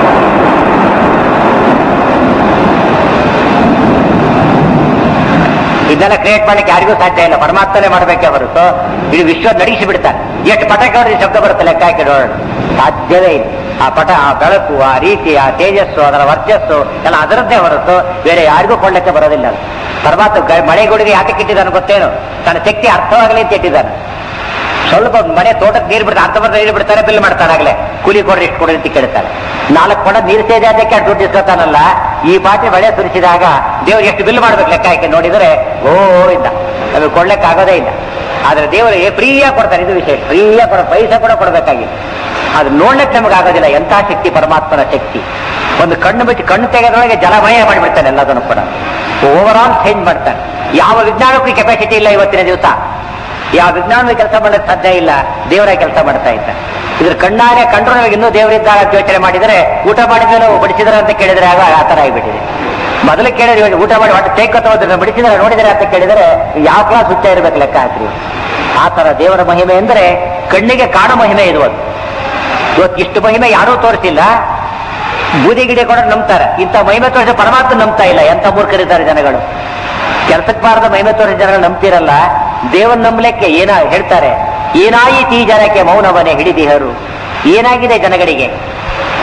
A: ಇದನ್ನೆಲ್ಲ ಕ್ರಿಯೇಟ್ ಮಾಡ್ಲಿಕ್ಕೆ ಯಾರಿಗೂ ಸಾಧ್ಯ ಇಲ್ಲ ಪರಮಾತ್ಮನೇ ಮಾಡಬೇಕೇ ಹೊರತು ಇದು ವಿಶ್ವ ನಡೆಸಿ ಬಿಡ್ತಾನೆ ಎಷ್ಟು ಪಟಾಕಿ ಹೊಡೆದ್ರೆ ಶಬ್ದ ಬರುತ್ತೆ ಲೆಕ್ಕ ಹಾಕಿ ನೋಡೋಣ ಸಾಧ್ಯವೇ ಇಲ್ಲ ಆ ಪಟ ಆ ಬೆಳಕು ಆ ರೀತಿ ಆ ತೇಜಸ್ಸು ಅದರ ವರ್ಚಸ್ಸು ಎಲ್ಲ ಅದರದ್ದೇ ಹೊರತು ಬೇರೆ ಯಾರಿಗೂ ಕೊಳ್ಳಕ್ಕೆ ಬರೋದಿಲ್ಲ ಅದು. ಪರಮಾತ್ಮ ಗ- ಮಳೆಗುಡಿಗೆ ಯಾಕೆ ಇಟ್ಟಿದ್ದಾನೆ ಗೊತ್ತೇನು ತನ್ನ ಶಕ್ತಿ ಅರ್ಥವಾಗಲಿ ಅಂತ ಇಟ್ಟಿದ್ದಾನೆ ಸ್ವಲ್ಪ ಮನೆ ತೋಟಕ್ಕೆ ನೀರು ಬಿಡ್ತಾರೆ ಅರ್ಧ ಬರ್ಧ ನೀರು ಬಿಡ್ತಾರೆ ಬಿಲ್ ಮಾಡ್ತಾರೆ ಆಗ್ಲೇ ಕೂಲಿ ಕೊಡ್ರಿ ಇಷ್ಟು ಕೊಡ್ರಿ ಅಂತ ಕೇಳ್ತಾರೆ ನಾಲ್ಕು ಕೊಡ ನೀರು ಸೇದೆ ಅದಕ್ಕೆ ಅಷ್ಟು ದುಡ್ಡು ಇಸ್ಕೊತಾನಲ್ಲ ಈ ಪಾಟಿ ಮಳೆ ಸುರಿಸಿದಾಗ ದೇವ್ರು ಎಷ್ಟು ಬಿಲ್ ಮಾಡ್ಬೇಕು ಲೆಕ್ಕ ಹಾಕಿ ನೋಡಿದರೆ ಓ ಇದ್ದ ನಮಗೆ ಕೊಡ್ಲಿಕ್ಕೆ ಆಗೋದೇ ಇಲ್ಲ ಆದ್ರೆ ದೇವರು ಫ್ರೀಯಾಗಿ ಕೊಡ್ತಾರೆ ಇದು ವಿಶೇಷ ಫ್ರೀಯಾಗಿ ಕೊಡ ಪೈಸೆ ಕೂಡ ಕೊಡಬೇಕಾಗಿಲ್ಲ ಅದು ನೋಡ್ಲಿಕ್ಕೆ ನಮಗೆ ಆಗೋದಿಲ್ಲ ಎಂಥ ಶಕ್ತಿ ಪರಮಾತ್ಮನ ಶಕ್ತಿ ಒಂದು ಕಣ್ಣು ಬಿಟ್ಟು ಕಣ್ಣು ತೆಗೆದ್ರೊಳಗೆ ಜಲಮಯ ಮಾಡಿಬಿಡ್ತಾನೆ ಎಲ್ಲದನ್ನು ಕೂಡ ಓವರ್ ಆಲ್ ಚೇಂಜ್ ಮಾಡ್ತಾನೆ ಯಾವ ವಿಜ್ಞಾನಕ್ಕೂ ಕೆಪಾಸಿಟಿ ಇಲ್ಲ ಇವತ್ತಿನ ದಿವಸ ಯಾವ ವಿಜ್ಞಾನದ ಕೆಲಸ ಮಾಡಕ್ ಸಾಧ್ಯ ಇಲ್ಲ ದೇವರ ಕೆಲಸ ಮಾಡ್ತಾ ಇದ್ದ ಇದ್ರ ಕಣ್ಣಾರೆ ಕಂಡ್ರು ನಮಗೆ ಇನ್ನೂ ದೇವರಿದ್ದಾಗ ಅಂತ ಯೋಚನೆ ಮಾಡಿದರೆ ಊಟ ಮಾಡಿದ್ರೆ ಬಡಿಸಿದ್ರ ಅಂತ ಕೇಳಿದ್ರೆ ಆಗ ಆ ತರ ಆಗಿಬಿಟ್ಟಿದೆ ಮೊದಲು ಕೇಳಿದ್ರೆ ಇವಾಗ ಊಟ ಮಾಡಿ ಹೊಟ್ಟೆ ಟೇಕ್ ಹೋದ್ರೆ ಬಡಿಸಿದ್ರೆ ನೋಡಿದರೆ ಅಂತ ಕೇಳಿದರೆ ಯಾವ ಕ್ಲಾಸ್ ಹುಚ್ಚ ಇರ್ಬೇಕು ಲೆಕ್ಕ ಹಾಕ್ರಿ ಆ ತರ ದೇವರ ಮಹಿಮೆ ಅಂದ್ರೆ ಕಣ್ಣಿಗೆ ಕಾಣೋ ಮಹಿಮೆ ಇದು ಅದು ಇವತ್ತು ಇಷ್ಟು ಮಹಿಮೆ ಯಾರೂ ತೋರಿಸಿಲ್ಲ ಬೂದಿ ಗಿಡ ಕೂಡ ನಂಬ್ತಾರೆ ಇಂಥ ಮಹಿಮೆ ತೋರಿಸಿ ಪರಮಾತ್ಮ ನಂಬ್ತಾ ಇಲ್ಲ ಎಂತ ಮೂರ್ಖರಿದ್ದಾರೆ ಜನಗಳು ಕೆಲಸಕ್ಕೆ ಬಾರದ ಮಹಿಮೆ ತೋರಿಸಿ ಜನಗಳು ನಂಬ್ತಿರಲ್ಲ ದೇವನ್ ನಂಬಲಿಕ್ಕೆ ಏನ ಹೇಳ್ತಾರೆ ಏನಾಯಿತು ಈ ಜನಕ್ಕೆ ಮೌನವನೇ ಹಿಡಿದಿಹರು ಏನಾಗಿದೆ ಜನಗಳಿಗೆ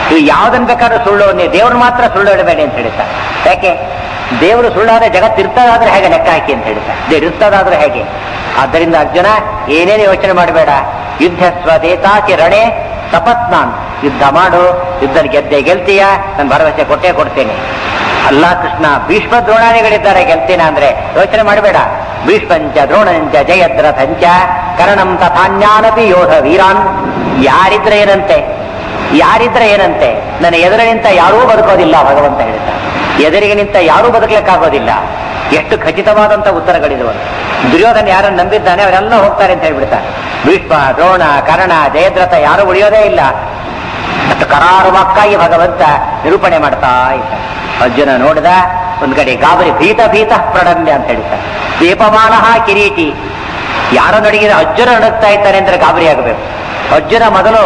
A: ನೀವು ಯಾವ್ದನ್ ಬೇಕಾದ್ರೂ ಸುಳ್ಳು ನೀವು ದೇವ್ರು ಮಾತ್ರ ಸುಳ್ಳು ಹೇಳಬೇಡಿ ಅಂತ ಹೇಳ್ತಾರೆ ಯಾಕೆ ದೇವರು ಸುಳ್ಳಾದ್ರೆ ಜಗತ್ತು ಇರ್ತದಾದ್ರೆ ಹೇಗೆ ಲೆಕ್ಕ ಹಾಕಿ ಅಂತ ಹೇಳ್ತಾರೆ ದೇವ್ರು ಇರ್ತದಾದ್ರೆ ಹೇಗೆ ಆದ್ದರಿಂದ ಅರ್ಜುನ ಏನೇನು ಯೋಚನೆ ಮಾಡಬೇಡ ಯುದ್ಧ ಸ್ವದೇತಾಚಿ ರಣೆ ತಪತ್ನಾನ್ ಯುದ್ಧ ಮಾಡು ಯುದ್ಧದಲ್ಲಿ ಗೆದ್ದೆ ಗೆಲ್ತೀಯ ನಾನು ಭರವಸೆ ಕೊಟ್ಟೇ ಕೊಡ್ತೇನೆ ಅಲ್ಲ ಕೃಷ್ಣ ಭೀಷ್ಮ ದ್ರೋಣಾದಿಗಳಿದ್ದಾರೆ ಗೆಲ್ತೀನ ಅಂದ್ರೆ ಯೋಚನೆ ಮಾಡಬೇಡ ಭೀಷ್ಮಂಚ ದ್ರೋಣಂಚ ಜಯದ್ರಥಂಚ ಕರಣಂ ತಥಾನ್ಯಾನಪಿ ಯೋಧ ವೀರಾನ್ ಯಾರಿದ್ರೆ ಏನಂತೆ ಯಾರಿದ್ರೆ ಏನಂತೆ ನನ್ನ ಎದುರು ನಿಂತ ಯಾರೂ ಬದುಕೋದಿಲ್ಲ ಭಗವಂತ ಹೇಳ್ತಾರೆ ಎದುರಿಗೆ ನಿಂತ ಯಾರೂ ಬದುಕಲಿಕ್ಕಾಗೋದಿಲ್ಲ ಎಷ್ಟು ಖಚಿತವಾದಂತ ಉತ್ತರಗಳಿದವು ದುರ್ಯೋಧನ ಯಾರನ್ನು ನಂಬಿದ್ದಾನೆ ಅವರೆಲ್ಲ ಹೋಗ್ತಾರೆ ಅಂತ ಹೇಳ್ಬಿಡ್ತಾರೆ ಭೀಷ್ಮ ದ್ರೋಣ ಕರ್ಣ ಜಯದ್ರಥ ಯಾರು ಉಳಿಯೋದೇ ಇಲ್ಲ ಮತ್ತು ಕರಾರುವಾಕ್ಕಾಗಿ ಭಗವಂತ ನಿರೂಪಣೆ ಮಾಡ್ತಾ ಇದ್ದ ಅರ್ಜುನ ನೋಡಿದ ಒಂದ್ ಕಡೆ ಗಾಬರಿ ಭೀತ ಭೀತ ಪ್ರಣಮ್ಯ ಅಂತ ಹೇಳ್ತಾರೆ ದೀಪಮಾನ ಕಿರೀಟಿ ಯಾರೋ ನಡಗಿದ ಅರ್ಜುನ ನಡುಗ್ತಾ ಇದ್ದಾನೆ ಅಂದ್ರೆ ಗಾಬರಿ ಆಗಬೇಕು ಅರ್ಜುನ ಮೊದಲು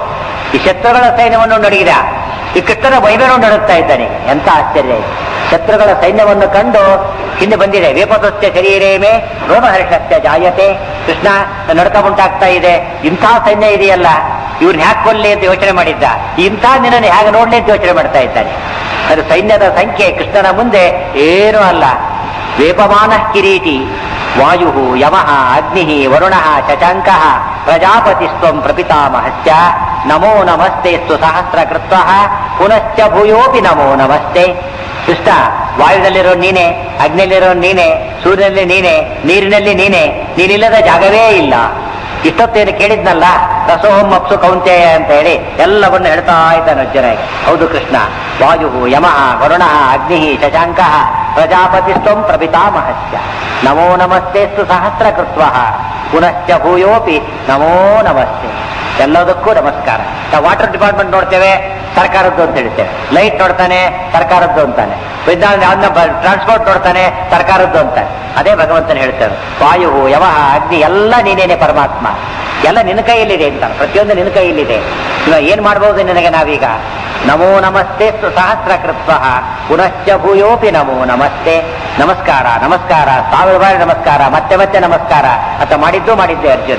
A: ಈ ಶತ್ರುಗಳ ಸೈನ್ಯವನ್ನು ನಡಗಿದ ಈ ಕೃಷ್ಣನ ವೈಭವನು ನಡುಗ್ತಾ ಇದ್ದಾನೆ ಎಂತ ಆಶ್ಚರ್ಯ ಇದೆ ಶತ್ರುಗಳ ಸೈನ್ಯವನ್ನು ಕಂಡು ಹಿಂದೆ ಬಂದಿದೆ ವೇಪತಸ್ಯ ಶರೀರೇಮೆ ರೋಮಹರ್ಷಸ್ಯ ಜಾಯತೆ ಕೃಷ್ಣ ನಡಕ ಉಂಟಾಗ್ತಾ ಇದೆ ಇಂಥ ಸೈನ್ಯ ಇದೆಯಲ್ಲ ಇವ್ರನ್ನ ಹ್ಯಾಕ್ ಕೊಲ್ಲಿ ಅಂತ ಯೋಚನೆ ಮಾಡಿದ್ದ ಇಂಥ ನಿನ್ನನ್ನು ಹೇಗೆ ನೋಡ್ಲಿ ಅಂತ ಯೋಚನೆ ಮಾಡ್ತಾ ಇದ್ದಾನೆ ಅದು ಸೈನ್ಯದ ಸಂಖ್ಯೆ ಕೃಷ್ಣನ ಮುಂದೆ ಏನೂ ಅಲ್ಲ ವೇಪಮಾನ ಕಿರೀಟಿ ವಾಯು ಯಮಃ ಅಗ್ನಿ ವರುಣ ಶಶಾಂಕ ಪ್ರಜಾಪತಿಸ್ತ್ವಂ ಪ್ರಪಿತಾಮಹಶ್ಚ ನಮೋ ನಮಸ್ತೆ ಸ್ತು ಸಹಸ್ರ ಕೃತ್ವ ಪುನಶ್ಚ ಭೂಯೋಪಿ ನಮೋ ನಮಸ್ತೆ ಕೃಷ್ಣ ವಾಯುದಲ್ಲಿರೋ ನೀನೆ ಅಗ್ನಿಯಲ್ಲಿರೋ ನೀನೆ ಸೂರ್ಯನಲ್ಲಿ ನೀನೆ ನೀರಿನಲ್ಲಿ ನೀನೆ ನೀನಿಲ್ಲದ ಜಾಗವೇ ಇಲ್ಲ ಇಷ್ಟೊತ್ತೇನು ಕೇಳಿದ್ನಲ್ಲ ರಸೋಹಂ ಅಪ್ಸು ಕೌಂತೆಯ ಅಂತ ಹೇಳಿ ಎಲ್ಲವನ್ನು ಹೇಳ್ತಾ ಇದ್ದಾನೆ ಅರ್ಜುನಾಗಿ ಹೌದು ಕೃಷ್ಣ ವಾಯು ಯಮಃ ವರುಣ ಅಗ್ನಿ ಶಶಾಂಕ ಪ್ರಜಾಪತಿಸ್ತ್ವಂ ಪ್ರಪಿತಾಮಹಸ್ಯ ನಮೋ ನಮಸ್ತೆ ಸ್ತು ಸಹಸ್ರ ಕೃತ್ವ ಪುನಶ್ಚ ಭೂಯೋಪಿ ನಮೋ ನಮಸ್ತೆ ಎಲ್ಲದಕ್ಕೂ ನಮಸ್ಕಾರ ನಾವು ವಾಟರ್ ಡಿಪಾರ್ಟ್ಮೆಂಟ್ ನೋಡ್ತೇವೆ ಸರ್ಕಾರದ್ದು ಅಂತ ಹೇಳ್ತೇವೆ ಲೈಟ್ ನೋಡ್ತಾನೆ ಸರ್ಕಾರದ್ದು ಅಂತಾನೆ ವಿಜ್ಞಾನ ಟ್ರಾನ್ಸ್ಪೋರ್ಟ್ ನೋಡ್ತಾನೆ ಸರ್ಕಾರದ್ದು ಅಂತಾನೆ ಅದೇ ಭಗವಂತನ ಹೇಳ್ತೇವೆ ವಾಯು ಯಮಃ ಅಗ್ನಿ ಎಲ್ಲ ನೀನೇನೆ ಪರಮಾತ್ಮ ಎಲ್ಲ ನಿನ್ನ ಕೈಯಲ್ಲಿದೆ ಅಂತ ಪ್ರತಿಯೊಂದು ನಿನ್ನ ಕೈಯಲ್ಲಿದೆ ಇವಾಗ ಏನ್ ಮಾಡ್ಬೋದು ನಿನಗೆ ನಾವೀಗ ನಮೋ ನಮಸ್ತೆ ಸ್ತು ಸಹಸ್ರ ಕೃತ್ವ ಪುನಶ್ಚ ಭೂಯೋಪಿ ನಮೋ ನಮಸ್ತೆ ನಮಸ್ಕಾರ ನಮಸ್ಕಾರ ಸಾವಿರ ಬಾರಿ ನಮಸ್ಕಾರ ಮತ್ತೆ ಮತ್ತೆ ನಮಸ್ಕಾರ ಅಂತ ಮಾಡಿದ್ದು ಮಾಡಿದ್ದೆ ಅರ್ಜುನ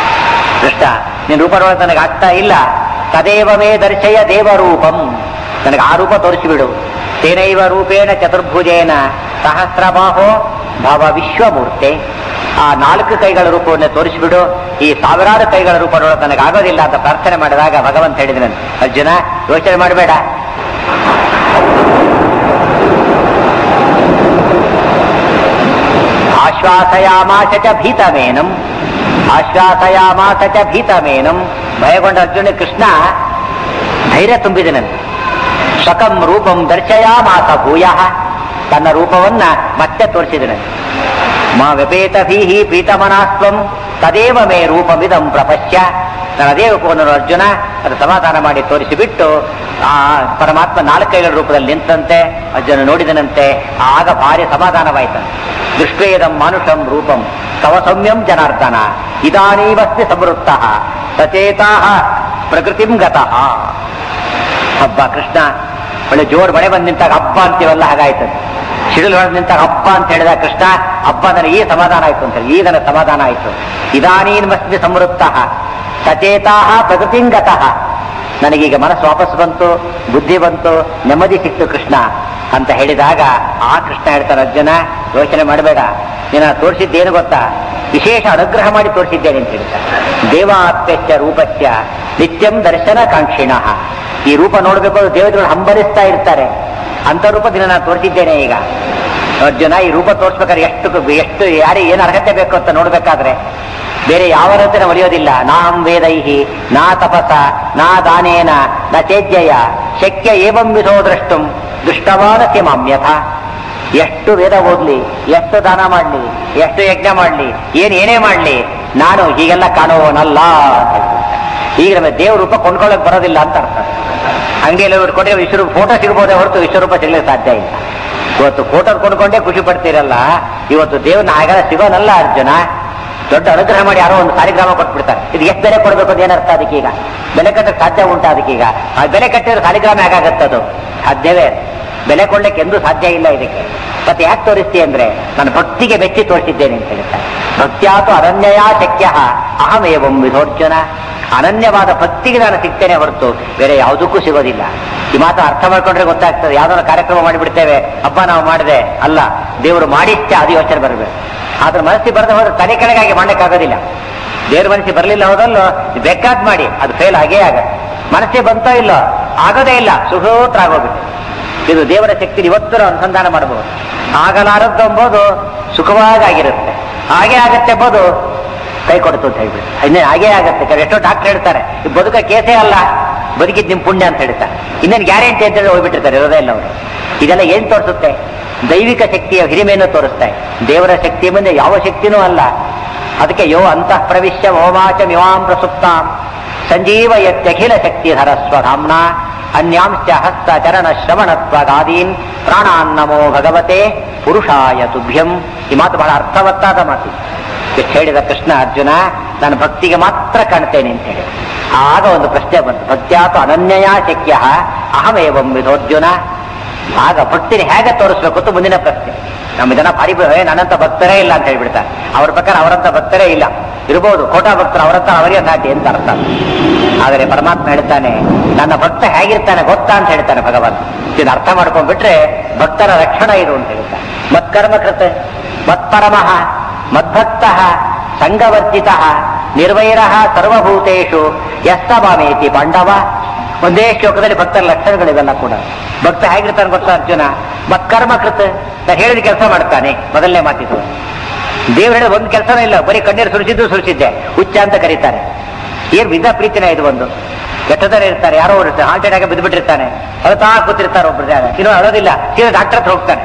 A: ಕೃಷ್ಣ ನಿನ್ನ ರೂಪ ನೋಡೋಕೆ ನನಗೆ ಆಗ್ತಾ ಇಲ್ಲ ತದೇವ ಮೇ ದರ್ಶಯ ದೇವರೂಪಂ ನನಗೆ ಆ ರೂಪ ತೋರಿಸಿಬಿಡು ತೇನೈವ ರೂಪೇಣ ಚತುರ್ಭುಜೇನ ಸಹಸ್ರಬಾಹೋ ಭವ ವಿಶ್ವಮೂರ್ತೆ ಆ ನಾಲ್ಕು ಕೈಗಳ ರೂಪವನ್ನು ತೋರಿಸಿಬಿಡು ಈ ಸಾವಿರಾರು ಕೈಗಳ ರೂಪ ನೋಡೋಕೆ ನನಗೆ ಆಗೋದಿಲ್ಲ ಅಂತ ಪ್ರಾರ್ಥನೆ ಮಾಡಿದಾಗ ಭಗವಂತ ಹೇಳಿದನು ಅರ್ಜುನ ಯೋಚನೆ ಮಾಡಬೇಡ ಆಶ್ವಾಸಯಾಮಾಸ ಚ ಭೀತಮೇನಂ ಆಶ್ವಾಸಯಾಮಾಸ ಚ ಭೀತಮೇನಂ ಭಯಗೊಂಡ ಅರ್ಜುನ ಕೃಷ್ಣ ಧೈರ್ಯ ತುಂಬಿದನಂತೆ ಸ್ವಕಂ ರೂಪಂ ದರ್ಶಯಾಮಾಸ ಭೂಯ ತನ್ನ ರೂಪವನ್ನ ಮತ್ತೆ ತೋರಿಸಿದನಂತೆ ಮಾ ವ್ಯಪೇತ ಭೀಹಿ ಪ್ರೀತಮನಾಸ್ತ್ವಂ ತದೇವ ಮೇ ರೂಪಮಿದಂ ಪ್ರಪಶ್ಯ ನಾನು ಅದೇ ರೂಪವನ್ನು ಅರ್ಜುನ ಅದು ಸಮಾಧಾನ ಮಾಡಿ ತೋರಿಸಿಬಿಟ್ಟು ಆ ಪರಮಾತ್ಮ ನಾಲ್ಕೈಗಳ ರೂಪದಲ್ಲಿ ನಿಂತಂತೆ ಅರ್ಜುನ ನೋಡಿದನಂತೆ ಆಗ ಭಾರಿ ಸಮಾಧಾನವಾಯ್ತಂತೆ ದೃಷ್ಟೇದಂ ಮಾನುಷಂ ರೂಪಂ ತವ ಸೌಮ್ಯಂ ಜನಾರ್ದನ ಇದಾನೀವಸ್ತಿ ಸಮೃದ್ಧ ಸಚೇತಾ ಪ್ರಕೃತಿಂ ಗತಃ ಹಬ್ಬ ಕೃಷ್ಣ ಒಳ್ಳೆ ಜೋರ್ ಮಳೆ ಬಂದು ನಿಂತಾಗ ಹಬ್ಬ ಅಂತೀವಲ್ಲ ಹಾಗಾಯ್ತದೆ ಸಿಡಿಲು ಹೊಡೆದು ನಿಂತಾಗ ಹಬ್ಬ ಅಂತ ಹೇಳಿದ ಕೃಷ್ಣ ಹಬ್ಬ ನನಗೆ ಈ ಸಮಾಧಾನ ಆಯ್ತು ಅಂತ ಹೇಳಿ ಈಗ ನನಗೆ ಸಮಾಧಾನ ಆಯ್ತು ಇದಾನೀನ್ ಮಸ್ತಿ ಸಮೃದ್ಧ ಸಚೇತಾ ಪ್ರಕೃತಿಂಗತಃ ನನಗೀಗ ಮನಸ್ಸು ವಾಪಸ್ ಬಂತು ಬುದ್ಧಿ ಬಂತು ನೆಮ್ಮದಿ ಸಿಕ್ತು ಕೃಷ್ಣ ಅಂತ ಹೇಳಿದಾಗ ಆ ಕೃಷ್ಣ ಹೇಳ್ತಾನೆ ಅರ್ಜುನ ಯೋಚನೆ ಮಾಡಬೇಡ ನಿನ್ನ ತೋರಿಸಿದ್ದೇನು ಗೊತ್ತಾ ವಿಶೇಷ ಅನುಗ್ರಹ ಮಾಡಿ ತೋರಿಸಿದ್ದೇನೆ ಅಂತ ಹೇಳ್ತಾರೆ ದೇವಾತ್ಯಶ್ಚ ರೂಪಸ್ಯ ನಿತ್ಯಂ ದರ್ಶನ ಕಾಂಕ್ಷಿಣ ಈ ರೂಪ ನೋಡಬೇಕು ದೇವತೆಗಳು ಹಂಬಲಿಸ್ತಾ ಇರ್ತಾರೆ ಅಂತ ರೂಪ ದಿನ ನಾನು ತೋರಿಸಿದ್ದೇನೆ ಈಗ ಅರ್ಜುನ ಈ ರೂಪ ತೋರಿಸ್ಬೇಕಾದ್ರೆ ಎಷ್ಟು ಎಷ್ಟು ಯಾರಿಗೆ ಏನು ಅರ್ಹತೆ ಬೇಕು ಅಂತ ನೋಡ್ಬೇಕಾದ್ರೆ ಬೇರೆ ಯಾವ ಅರ್ಹತೆ ಒಲಿಯೋದಿಲ್ಲ ನಾಹಂ ವೇದೈಹಿ ನಾ ತಪಸ ನಾ ದಾನೇನ ನ ಚೇಜ್ಯಯ ಶಕ್ಯ ಏವಂ ವಿಧೋ ದ್ರಷ್ಟುಂ ದುಷ್ಟವಾನಸ್ಯ ಮಾಮ್ಯಥ ಎಷ್ಟು ವೇದ ಓದ್ಲಿ ಎಷ್ಟು ದಾನ ಮಾಡ್ಲಿ ಎಷ್ಟು ಯಜ್ಞ ಮಾಡ್ಲಿ ಏನ್ ಏನೇ ಮಾಡ್ಲಿ ನಾನು ಹೀಗೆಲ್ಲ ಕಾಣುವವನಲ್ಲ ಅಂತ ಹೇಳ್ತಾರೆ. ಈಗ ನಮಗೆ ದೇವ್ರ ರೂಪ ಕೊಂಡ್ಕೊಳ್ಳಕ್ ಬರೋದಿಲ್ಲ ಅಂತ ಅರ್ಥ ಅಂಗಡಿಯಲ್ಲಿ ಕೊಟ್ಟರೆ ವಿಶ್ವರೂಪ ಫೋಟೋ ಸಿಗಬಹುದೇ ಹೊರತು ವಿಶ್ವರೂಪ ಸಿಗ್ಲಿಕ್ಕೆ ಸಾಧ್ಯ ಇಲ್ಲ ಇವತ್ತು ಫೋಟೋ ಕೊಂಡ್ಕೊಂಡೇ ಖುಷಿ ಪಡ್ತೀರಲ್ಲ ಇವತ್ತು ದೇವ್ರನ್ನ ಹಾಗೆಲ್ಲ ಸಿಗೋನಲ್ಲ ಅರ್ಜುನ ದೊಡ್ಡ ಅನುಗ್ರಹ ಮಾಡಿ ಯಾರೋ ಒಂದು ಸಾಲಿಗ್ರಾಮ ಕೊಟ್ಬಿಡ್ತಾರೆ ಇದು ಎಷ್ಟು ಬೆಲೆ ಕೊಡಬೇಕು ಅಂತ ಏನರ್ಥ ಅದಕ್ಕೀಗ ಬೆಲೆ ಕಟ್ಟಕ್ಕೆ ಸಾಧ್ಯ ಉಂಟಾ ಅದಕ್ಕೀಗ ಆ ಬೆಲೆ ಕಟ್ಟಿದ್ರೆ ಸಾಲಿಗ್ರಾಮ ಹೇಗಾಗತ್ತದು ಸಾಧ್ಯವೇ ಬೆಲೆ ಕೊಡ್ಲಿಕ್ಕೆ ಎಂದೂ ಸಾಧ್ಯ ಇಲ್ಲ ಇದಕ್ಕೆ ಮತ್ತೆ ಯಾಕೆ ತೋರಿಸ್ತಿ ಅಂದ್ರೆ ನಾನು ಭಕ್ತಿಗೆ ಮೆಚ್ಚಿ ತೋರಿಸಿದ್ದೇನೆ ಅಂತ ಹೇಳ್ತಾರೆ ಭಕ್ತ್ಯಾತು ಅರಣ್ಯಯ ಶಕ್ಯ ಅಹಮೇವಂ ವಿಧೋರ್ಜುನ ಅನನ್ಯವಾದ ಭಕ್ತಿಗೆ ನಾನು ಸಿಗ್ತೇನೆ ಹೊರತು ಬೇರೆ ಯಾವುದಕ್ಕೂ ಸಿಗೋದಿಲ್ಲ ಈ ಮಾತು ಅರ್ಥ ಮಾಡ್ಕೊಂಡ್ರೆ ಗೊತ್ತಾಗ್ತದೆ ಯಾವ್ದಾದ್ರು ಕಾರ್ಯಕ್ರಮ ಮಾಡಿಬಿಡ್ತೇವೆ ಹಬ್ಬ ನಾವು ಮಾಡಿದೆ ಅಲ್ಲ ದೇವರು ಮಾಡಿಷ್ಟೇ ಅದು ಯೋಚನೆ ಬರಬೇಕು ಆದ್ರೆ ಮನಸ್ಸಿಗೆ ಬರದೆ ಹೋದ್ರೆ ತಲೆ ಕೆಳಗಾಗಿ ಮಾಡಕ್ಕಾಗೋದಿಲ್ಲ ದೇವ್ರ ಮನಸ್ಸಿಗೆ ಬರಲಿಲ್ಲ ಹೋದಲ್ಲೋ ಬೇಕಾದ್ ಮಾಡಿ ಅದು ಫೇಲ್ ಆಗೇ ಆಗತ್ತೆ ಮನಸ್ಸಿಗೆ ಬಂತೋ ಇಲ್ಲೋ ಆಗೋದೇ ಇಲ್ಲ ಸುಖೋತ್ರ ಆಗೋಗುತ್ತೆ ಇದು ದೇವರ ಶಕ್ತಿ ಇವತ್ತು ನಾವು ಅನುಸಂಧಾನ ಮಾಡಬಹುದು ಆಗಲಾರದ್ದು ಎಂಬುದು ಸುಖವಾಗಿರುತ್ತೆ ಹಾಗೆ ಆಗತ್ತೆ ಎಂಬುದು ಕೈ ಕೊಡ್ತು ಅಂತ ಹೇಳ್ಬಿಟ್ಟು ಇನ್ನೇನು ಹಾಗೇ ಆಗತ್ತೆ ಕೆಲವು ಎಷ್ಟೋ ಡಾಕ್ಟರ್ ಹೇಳ್ತಾರೆ ಈ ಬದುಕ ಕೇಸೇ ಅಲ್ಲ ಬದುಕಿದ್ ನಿಮ್ ಪುಣ್ಯ ಅಂತ ಹೇಳ್ತಾರೆ ಇನ್ನೇನು ಗ್ಯಾರಂಟಿ ಅಂತ ಹೇಳಿ ಹೋಗ್ಬಿಟ್ಟಿರ್ತಾರೆ ಇರೋದೇ ಇಲ್ಲ ಅವರು ಇದೆಲ್ಲ ಏನ್ ತೋರಿಸುತ್ತೆ ದೈವಿಕ ಶಕ್ತಿಯ ಹಿರಿಮೆಯನ್ನು ತೋರಿಸ್ತಾ ದೇವರ ಶಕ್ತಿಯ ಮುಂದೆ ಯಾವ ಶಕ್ತಿನೂ ಅಲ್ಲ ಅದಕ್ಕೆ ಯೋ ಅಂತಃ ಪ್ರವಿಶ್ಯ ಮೋಮಾಚ ಮಿವಾಂ ಪ್ರಸುಪ್ತಾಂ ಸಂಜೀವ ಯತ್ಯಖಿಲ ಶಕ್ತಿ ಸ್ವಧಾಮ್ನ ಅನ್ಯಾಂಶ್ಚ ಹಸ್ತ ಚರಣ ಶ್ರವಣತ್ವಗಾದೀನ್ ಪ್ರಾಣಾನ್ನಮೋ ಭಗವತೆ ಪುರುಷಾಯ ತುಭ್ಯಂ ಈ ಮಾತು ಬಹಳ ಅರ್ಥವತ್ತಾದ ಮಾತು ಎಷ್ಟು ಹೇಳಿದ ಕೃಷ್ಣ ಅರ್ಜುನ ನಾನು ಭಕ್ತಿಗೆ ಮಾತ್ರ ಕಾಣ್ತೇನೆ ಅಂತ ಹೇಳಿ ಆಗ ಒಂದು ಪ್ರಶ್ನೆ ಬಂತು ಭಕ್ತ್ಯಾತು ಅನನ್ಯಯಾ ಶಕ್ಯ ಅಹಮೇವಂ ವಿಧೋರ್ಜುನ ಆಗ ಭಕ್ತಿನ ಹೇಗೆ ತೋರಿಸ್ಬೇಕು ಅಂತ ಮುಂದಿನ ಪ್ರಶ್ನೆ ನಮ್ಮ ಜನ ಭಾರಿ ಬ- ಏ, ನನ್ನಂತ ಭಕ್ತರೇ ಇಲ್ಲ ಅಂತ ಹೇಳ್ಬಿಡ್ತಾರೆ ಅವ್ರ ಪ್ರಕಾರ ಅವರಂತ ಭಕ್ತರೇ ಇಲ್ಲ ಇರ್ಬೋದು ಕೋಟಾ ಭಕ್ತರು ಅವರಂತ ಅವರಿಗೆ ಸಾಟಿ ಅಂತ ಅರ್ಥ ಆದರೆ ಪರಮಾತ್ಮ ಹೇಳ್ತಾನೆ ನನ್ನ ಭಕ್ತ ಹೇಗಿರ್ತಾನೆ ಗೊತ್ತಾ ಅಂತ ಹೇಳ್ತಾನೆ ಭಗವಂತ ಇದನ್ನ ಅರ್ಥ ಮಾಡ್ಕೊಂಡ್ಬಿಟ್ರೆ ಭಕ್ತರ ರಕ್ಷಣಾ ಇದು ಅಂತ ಹೇಳ್ತಾನೆ ಮತ್ಕರ್ಮ ಕೃತ ಮತ್ಪರಮಃ ಮದ್ಭಕ್ತ ಸಂಗವರ್ಜಿತ ನಿರ್ವೈರ ಸರ್ವಭೂತೇಶು ಯಸ್ತಮಾಮೇತಿ ಪಾಂಡವ ಒಂದೇ ಶ್ಲೋಕದಲ್ಲಿ ಭಕ್ತರ ಲಕ್ಷಣಗಳಿವೆಲ್ಲ ಕೂಡ ಭಕ್ತ ಹೇಗಿರ್ತಾನೆ ಗೊತ್ತಾ ಅರ್ಜುನ ಮತ್ಕರ್ಮ ಕೃತ ನಾನು ಹೇಳಿದ ಕೆಲಸ ಮಾಡ್ತಾನೆ ಮೊದಲನೇ ಮಾತಿದ್ದು ದೇವ್ರು ಹೇಳಿದ ಒಂದು ಕೆಲಸನೇ ಇಲ್ಲ ಬರೀ ಕಣ್ಣೀರು ಸುರಿಸಿದ್ದು ಸುರಿಸಿದ್ದೆ ಹುಚ್ಚ ಅಂತ ಕರೀತಾರೆ ಏನ್ ವಿಧ ಪ್ರೀತಿನೇ ಇದು ಒಂದು ಎಷ್ಟೊತ್ತರ ಇರ್ತಾರೆ ಯಾರೋ ಒಬ್ರು ಇರ್ತಾರೆ ಹಾರ್ಟ್ ಅಟ್ಯಾಕ್ ಬಿದ್ದುಬಿಟ್ಟಿರ್ತಾನೆ ಅಳ್ತಾ ಕೂತಿರ್ತಾರೆ ಒಬ್ರು ಜಾಗ ಇನ್ನೂ ಅಳೋದಿಲ್ಲ ಸೀದಾ ಡಾಕ್ಟರ್ ಹತ್ರ ಹೋಗ್ತಾನೆ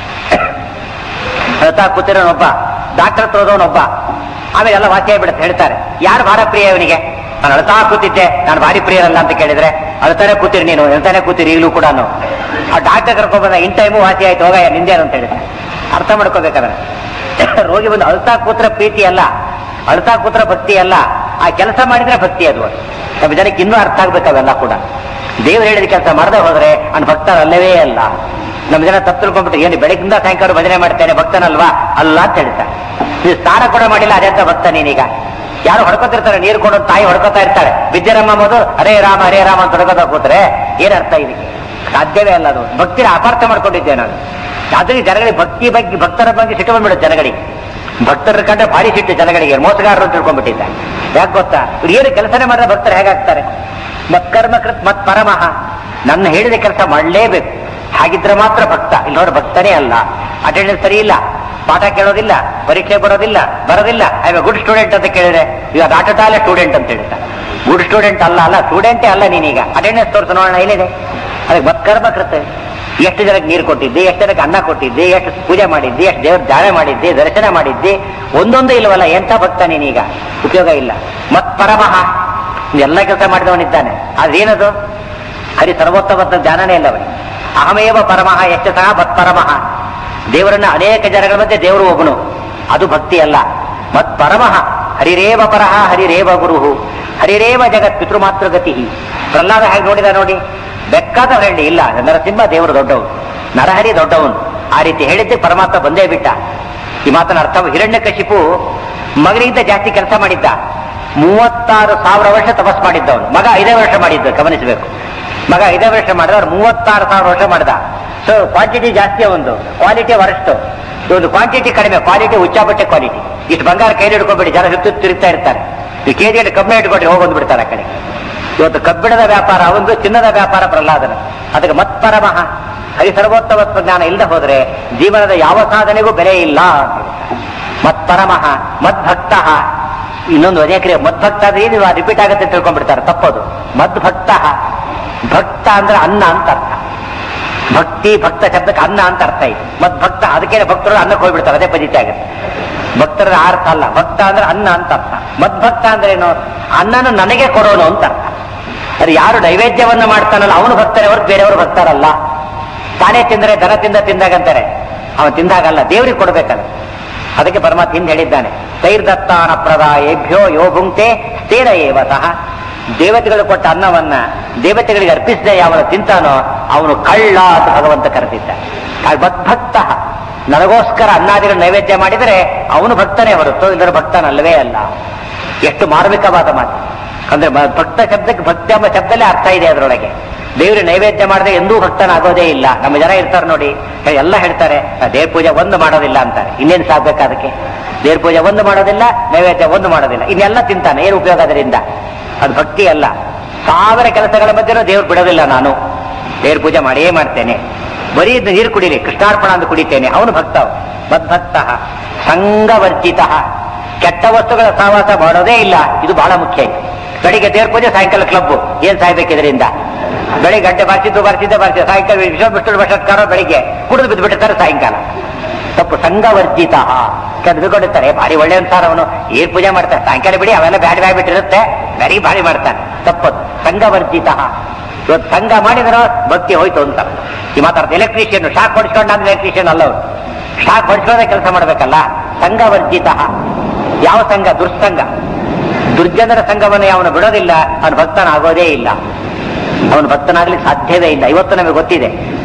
A: ಅಳ್ತಾ ಕೂತಿರೋನೊಬ್ಬ ಡಾಕ್ಟರ್ ಹತ್ರ ಹೋದವನೊಬ್ಬ ಆಮೇಲೆ ಎಲ್ಲ ವಾಸಿ ಆಗ್ಬಿಡುತ್ತೆ ಹೇಳ್ತಾರೆ ಯಾರು ಭಾರ ಪ್ರಿಯ ಇವನಿಗೆ ನಾನು ಅಳ್ತಾ ಕೂತಿದ್ದೆ ನಾನು ಭಾರಿ ಪ್ರಿಯರಲ್ಲ ಅಂತ ಕೇಳಿದ್ರೆ ಅಳ್ತಾನೆ ಕೂತಿರಿ ನೀನು ಹೇಳ್ತಾನೆ ಕೂತಿರಿ ಈಗಲೂ ಕೂಡ ಆ ಡಾಕ್ಟರ್ ಕರ್ಕೊಂಡ್ ಬಂದ ಇನ್ ಟೈಮು ವಾಸಿ ಆಯ್ತು ಹೋಗಯ್ಯ ನಿಂದೇನು ಅಂತ ಹೇಳಿದ್ರೆ ಅರ್ಥ ಮಾಡ್ಕೋಬೇಕಾದ್ರೆ ರೋಗಿ ಬಂದು ಅಳ್ತಾ ಕೂತ್ರ ಪ್ರೀತಿ ಅಲ್ಲ ಅಳ್ತಾ ಕೂತ್ರ ಭಕ್ತಿ ಅಲ್ಲ ಆ ಕೆಲಸ ಮಾಡಿದ್ರೆ ಭಕ್ತಿ ಅದು ನಮ್ಮ ಜನಕ್ಕೆ ಇನ್ನೂ ಅರ್ಥ ಆಗ್ಬೇಕು ಅವೆಲ್ಲ ಕೂಡ ದೇವ್ರು ಹೇಳಿದ ಕೆಲಸ ಮಾಡದೆ ಹೋದ್ರೆ ಅವ್ನ ಭಕ್ತರಲ್ಲವೇ ಅಲ್ಲ ನಮ್ಮ ಜನ ತಪ್ಪು ತಿಳ್ಕೊಂಡ್ಬಿಟ್ಟು ಏನು ಬೆಳಗಿಂದ ಸಾಯಂಕಾಲ ಭಜನೆ ಮಾಡ್ತೇನೆ ಭಕ್ತನಲ್ವಾ ಅಲ್ಲ ಅಂತ ಹೇಳ್ತಾರೆ ನೀವು ಸ್ನಾನ ಕೂಡ ಮಾಡಿಲ್ಲ ಅದೇ ಅಂತ ಭಕ್ತ ನೀನೀಗ ಯಾರು ಹೊಡ್ಕೊತಿರ್ತಾರೆ ನೀರು ಕೊಂಡು ತಾಯಿ ಹೊಡ್ಕೊತಾ ಇರ್ತಾಳೆ ಬಿದ್ದಿರಮ್ಮ ಮೊದಲು ಹರೇ ರಾಮ ಹರೇ ರಾಮ ಅಂತ ಹೊಡ್ಕೊತಾ ಕೂತ್ರೆ ಏನರ್ಥ ಇದಕ್ಕೆ ಸಾಧ್ಯವೇ ಅಲ್ಲ ಅದು ಭಕ್ತಿನ ಅಪಾರ್ಥ ಮಾಡ್ಕೊಂಡಿದ್ದೆ ನಾನು ಅದಕ್ಕೆ ಜನಗಳಿಗೆ ಭಕ್ತಿ ಬಗ್ಗೆ ಭಕ್ತರ ಬಗ್ಗೆ ಸಿಟ್ಟು ಬಂದ್ಬಿಡುತ್ತೆ ಜನಗಳಿಗೆ ಭಕ್ತರ ಕಂಡ್ರೆ ಭಾರಿ ಸಿಟ್ಟು ಜನಗಳಿಗೆ ಮೋಸಗಾರರು ಅಂತ ತಿಳ್ಕೊಂಡ್ಬಿಟ್ಟಿದ್ದ ಯಾಕೆ ಗೊತ್ತಾ ಇವ್ರು ಏನು ಕೆಲಸನೇ ಮಾಡಿದ್ರೆ ಭಕ್ತರು ಹೇಗಾಗ್ತಾರೆ ಮತ್ಕರ್ಮ ಕೃತ್ ಮತ್ ಪರಮಃ ನನ್ನ ಹೇಳಿದ ಕೆಲಸ ಮಾಡಲೇಬೇಕು ಹಾಗಿದ್ರೆ ಮಾತ್ರ ಭಕ್ತ ಇಲ್ಲಿ ನೋಡಿ ಭಕ್ತನೇ ಅಲ್ಲ ಅಟೆಂಡೆನ್ಸ್ ಸರಿ ಇಲ್ಲ ಪಾಠ ಕೇಳೋದಿಲ್ಲ ಪರೀಕ್ಷೆ ಬರೋದಿಲ್ಲ ಬರೋದಿಲ್ಲ ಐ ಗುಡ್ ಸ್ಟೂಡೆಂಟ್ ಅಂತ ಕೇಳಿದ್ರೆ ಈಗ ಆಟಟಾಲೆ ಸ್ಟೂಡೆಂಟ್ ಅಂತ ಹೇಳ್ತಾರೆ ಗುಡ್ ಸ್ಟೂಡೆಂಟ್ ಅಲ್ಲ ಅಲ್ಲ ಸ್ಟೂಡೆಂಟೇ ಅಲ್ಲ ನೀನೀಗ ಅಟೆಂಡೆನ್ಸ್ ತೋರಿಸು ನೋಡೋಣ ಏನಿದೆ ಅದಕ್ಕೆ ಮತ್ಕರ್ಮ ಕೃತ ಎಷ್ಟು ಜನಕ್ಕೆ ನೀರು ಕೊಟ್ಟಿದ್ದೆ ಎಷ್ಟು ಜನಕ್ಕೆ ಅನ್ನ ಕೊಟ್ಟಿದ್ದೆ ಎಷ್ಟು ಪೂಜೆ ಮಾಡಿದ್ದೆ ಎಷ್ಟು ದೇವ್ರ ಧ್ಯಾನ ಮಾಡಿದ್ದೆ ದರ್ಶನ ಮಾಡಿದ್ದೆ ಒಂದೊಂದು ಇಲ್ವಲ್ಲ ಎಂಥ ಭಕ್ತ ನೀನೀಗ ಉಪಯೋಗ ಇಲ್ಲ ಮತ್ ಪರಮಃ ಎಲ್ಲ ಕೆಲಸ ಮಾಡಿದವನಿದ್ದಾನೆ ಅದೇನದು ಹರಿ ಸರ್ವೋತ್ತಮತ್ತ ಜ್ಞಾನನೇ ಇಲ್ಲ ಅವನಿಗೆ ಅಹಮೇವ ಪರಮಃ ಎಷ್ಟು ಸಹ ಮತ್ ಪರಮಃ ದೇವರನ್ನ ಅನೇಕ ಜನಗಳ ಮಧ್ಯೆ ದೇವರು ಒಬ್ಬನು ಅದು ಭಕ್ತಿ ಅಲ್ಲ ಮತ್ ಪರಮಃ ಹರಿರೇವ ಪರಹ ಹರಿರೇವ ಗುರುಹು ಹರಿರೇವ ಜಗತ್ ಪಿತೃಮಾತೃ ಗತಿ ಪ್ರಹ್ಲಾದ ಹೇಗೆ ನೋಡಿದ ನೋಡಿ ಬೆಕ್ಕಾದ ಹೇಳಿ ಇಲ್ಲ ನರಸಿಂಹ ದೇವರು ದೊಡ್ಡವನು ನರಹರಿ ದೊಡ್ಡವನು ಆ ರೀತಿ ಹೇಳಿದ್ದೆ ಪರಮಾತ್ಮ ಬಂದೇ ಬಿಟ್ಟ ಈ ಮಾತನ ಅರ್ಥ ಹಿರಣ್ಯಕಶಿಪು ಮಗನಿಗಿಂತ ಜಾಸ್ತಿ ಕೆಲಸ ಮಾಡಿದ್ದ ಮೂವತ್ತಾರು ಸಾವಿರ ವರ್ಷ ತಪಸ್ ಮಾಡಿದ್ದವನು ಮಗ ಐದೇ ವರ್ಷ ಮಾಡಿದ್ದ ಗಮನಿಸಬೇಕು ಮಗ ಐದೇ ವರ್ಷ ಮಾಡಿದ ಅವ್ರು ಮೂವತ್ತಾರು ಸಾವಿರ ವರ್ಷ ಮಾಡಿದ ಸೊ ಕ್ವಾಂಟಿಟಿ ಜಾಸ್ತಿ ಒಂದು ಕ್ವಾಲಿಟಿ ವರಷ್ಟು ಒಂದು ಕ್ವಾಂಟಿಟಿ ಕಡಿಮೆ ಕ್ವಾಲಿಟಿ ಉಚ್ಚಾಪಟ್ಟೆ ಕ್ವಾಲಿಟಿ ಇಷ್ಟು ಬಂಗಾರ ಕೈಲಿ ಹಿಡ್ಕೊಂಡ್ಬಿಡಿ ಜನ ಸುತ್ತ ತಿರುಗ್ತಾ ಇರ್ತಾರೆ ಈ ಕೆಜಿಯಲ್ಲಿ ಕಮ್ಮಿ ಇಟ್ಕೊಂಡ್ರೆ ಹೋಗಿ ಬಿಡ್ತಾರೆ ಆ ಕಡೆ ಇವತ್ತು ಕಬ್ಬಿಣದ ವ್ಯಾಪಾರ ಒಂದು ಚಿನ್ನದ ವ್ಯಾಪಾರ ಪ್ರಹ್ಲಾದನ ಅದಕ್ಕೆ ಮತ್ಪರಮಃ ಹರಿ ಸರ್ವೋತ್ತಮತ್ವ ಜ್ಞಾನ ಇಲ್ಲದೆ ಹೋದ್ರೆ ಜೀವನದ ಯಾವ ಸಾಧನೆಗೂ ಬೆಲೆ ಇಲ್ಲ ಅಂತ ಹೇಳ್ತಾರೆ. ಮತ್ಪರಮಃ ಮದ್ಭಕ್ತ ಇನ್ನೊಂದು ಅನೇಕರಿಗೆ ಮದ್ಭಕ್ತ ಅಂದ್ರೆ ಏನು ರಿಪೀಟ್ ಆಗುತ್ತೆ ಅಂತ ತಿಳ್ಕೊಂಡ್ಬಿಡ್ತಾರೆ ತಪ್ಪದು ಮದ್ಭಕ್ತ ಭಕ್ತ ಅಂದ್ರೆ ಅನ್ನ ಅಂತ ಅರ್ಥ ಭಕ್ತಿ ಭಕ್ತ ಶಬ್ದಕ್ಕೆ ಅನ್ನ ಅಂತ ಅರ್ಥ ಇದೆ ಮದ್ಭಕ್ತ ಅದಕ್ಕೆ ಭಕ್ತರು ಅನ್ನಕ್ಕೆ ಹೋಗ್ಬಿಡ್ತಾರೆ ಅದೇ ಪದ್ಧತಿ ಆಗುತ್ತೆ ಭಕ್ತರ ಅರ್ಥ ಅಲ್ಲ ಭಕ್ತ ಅಂದ್ರೆ ಅನ್ನ ಅಂತ ಅರ್ಥ ಮದ್ಭಕ್ತ ಅಂದ್ರೆ ಏನು ಅನ್ನನ ನನಗೆ ಕೊಡೋನು ಅಂತ ಅರ್ಥ ಅದು ಯಾರು ನೈವೇದ್ಯವನ್ನ ಮಾಡ್ತಾನಲ್ಲ ಅವನು ಭಕ್ತರೇ ಹೊರತು ಬೇರೆಯವರು ಭಕ್ತರಲ್ಲ ತಾನೇ ತಿಂದರೆ ದನ ತಿಂದ ತಿಂದಾಗಂತಾರೆ ಅವನು ತಿಂದಾಗಲ್ಲ ದೇವರಿಗೆ ಕೊಡ್ಬೇಕಲ್ಲ ಅದಕ್ಕೆ ಪರಮಾತ್ಮ ಹಿಂದೆ ಹೇಳಿದ್ದಾನೆ ತೈರ್ದತ್ತಾನ ಪ್ರದಾಯೇಭ್ಯೋ ಯೋ ಭುಂಕ್ತೆ ಸ್ಥಿರ ಏವತಃ ದೇವತೆಗಳು ಕೊಟ್ಟ ಅನ್ನವನ್ನ ದೇವತೆಗಳಿಗೆ ಅರ್ಪಿಸದೆ ಯಾವನು ತಿಂತಾನೋ ಅವನು ಕಳ್ಳ ಅಂತ ಭಗವಂತ ಕರೆದಿದ್ದ ಮದ್ಭಕ್ತ ನನಗೋಸ್ಕರ ಅನ್ನಾದಿಗಳು ನೈವೇದ್ಯ ಮಾಡಿದರೆ ಅವನು ಭಕ್ತನೇ ಹೊರತು ಇದರ ಭಕ್ತನಲ್ಲವೇ ಅಲ್ಲ ಎಷ್ಟು ಮಾರ್ಮಿಕವಾದ ಮಾತು ಅಂದ್ರೆ ಬ- ಭಕ್ತ ಶಬ್ದಕ್ಕೆ ಭಕ್ತಿ ಎಂಬ ಶಬ್ದಲ್ಲೇ ಅರ್ಥ ಇದೆ ಅದರೊಳಗೆ ದೇವ್ರ ನೈವೇದ್ಯ ಮಾಡದೆ ಎಂದೂ ಭಕ್ತನಾಗೋದೇ ಇಲ್ಲ ನಮ್ಮ ಜನ ಇರ್ತಾರೆ ನೋಡಿ ಹೇ, ಎಲ್ಲ ಹೇಳ್ತಾರೆ "ಆ, ದೇವ್ರ ಪೂಜೆ ಒಂದು ಮಾಡೋದಿಲ್ಲ ಅಂತಾರೆ ಇನ್ನೇನು ಸಾಕ್ಬೇಕು ಅದಕ್ಕೆ ದೇವ್ರ ಪೂಜೆ ಒಂದು ಮಾಡೋದಿಲ್ಲ ನೈವೇದ್ಯ ಒಂದು ಮಾಡೋದಿಲ್ಲ ಇನ್ನೆಲ್ಲ ತಿಂತಾನೆ ಏನು ಉಪಯೋಗ ಅದರಿಂದ ಅದು ಭಕ್ತಿ ಅಲ್ಲ ಸಾವಿರ ಕೆಲಸಗಳ ಮಧ್ಯೆ ದೇವ್ರು ಬಿಡೋದಿಲ್ಲ ನಾನು ದೇವ್ರ ಪೂಜೆ ಮಾಡಿಯೇ ಮಾಡ್ತೇನೆ ಬರೀ ಇದು ನೀರು ಕುಡಿಲಿ ಕೃಷ್ಣಾರ್ಪಣ ಅಂತ ಕುಡಿತೇನೆ ಅವನು ಭಕ್ತ ಮದ್ಭಕ್ತ ಸಂಘವರ್ಜಿತ ಕೆಟ್ಟ ವಸ್ತುಗಳ ಸಹವಾಸ ಮಾಡೋದೇ ಇಲ್ಲ ಇದು ಬಹಳ ಮುಖ್ಯ ಇದು. ಬೆಳಿಗ್ಗೆ ದೇವ್ರ ಪೂಜೆ ಸಾಯಂಕಾಲ ಕ್ಲಬ್ ಏನ್ ಸಾಯ್ಬೇಕು ಇದರಿಂದ ಬೆಳಿಗ್ಗೆ ಗಂಟೆ ಬರ್ತಿದ್ದು ಬರ್ತಿದ್ದೆ ಬರ್ತಿದ್ದೆ ಸಾಯಂಕಾಲ ವಿಶ್ವ ಬಿಟ್ಟು ಬಸತ್ಕಾರ ಬೆಳಿಗ್ಗೆ ಕುಡಿದು ಬಿದ್ದು ಬಿಟ್ಟಿರ್ತಾರೆ ಸಾಯಂಕಾಲ ತಪ್ಪು ಸಂಘವರ್ಜಿತ ಕದ್ದುಕೊಂಡಿರ್ತಾರೆ ಭಾರಿ ಒಳ್ಳೆ ಅನ್ಸಾರ ಅವನು ಏನ್ ಪೂಜೆ ಮಾಡ್ತಾರೆ ಸಾಯಂಕಾಲ ಬಿಡಿ ಅವೆಲ್ಲ ಬ್ಯಾಡ್ ಬ್ಯಾಡ್ ಬಿಟ್ಟಿರುತ್ತೆ ಬರೀ ಭಾರಿ ಮಾಡ್ತಾನೆ ತಪ್ಪದು ಸಂಘವರ್ಜಿತ ಇವತ್ತು ಸಂಘ ಮಾಡಿದ್ರೆ ಭಕ್ತಿ ಹೋಯ್ತು ಅಂತ ಈ ಮಾತಾಡ್ತಾರೆ ಎಲೆಕ್ಟ್ರಿಷಿಯನ್ ಶಾಕ್ ಹೊಡಿಸ್ಕೊಂಡ ಎಲೆಕ್ಟ್ರಿಷಿಯನ್ ಅಲ್ಲ ಅವರು ಶಾಕ್ ಹೊಡಿಸ್ಕೊಂಡೆ ಕೆಲಸ ಮಾಡ್ಬೇಕಲ್ಲ ಸಂಘವರ್ಜಿತ ಯಾವ ಸಂಘ ದುರ್ಸಂಘ ದುರ್ಜನರ ಸಂಘವನ್ನು ಅವನು ಬಿಡೋದಿಲ್ಲ ಅವನು ಭಕ್ತನಾಗೋದೇ ಇಲ್ಲ ಅವನು ಭಕ್ತನಾಗ್ಲಿಕ್ಕೆ ಸಾಧ್ಯವೇ ಇಲ್ಲ ಇವತ್ತು ನಮಗೆ ಗೊತ್ತಿದೆ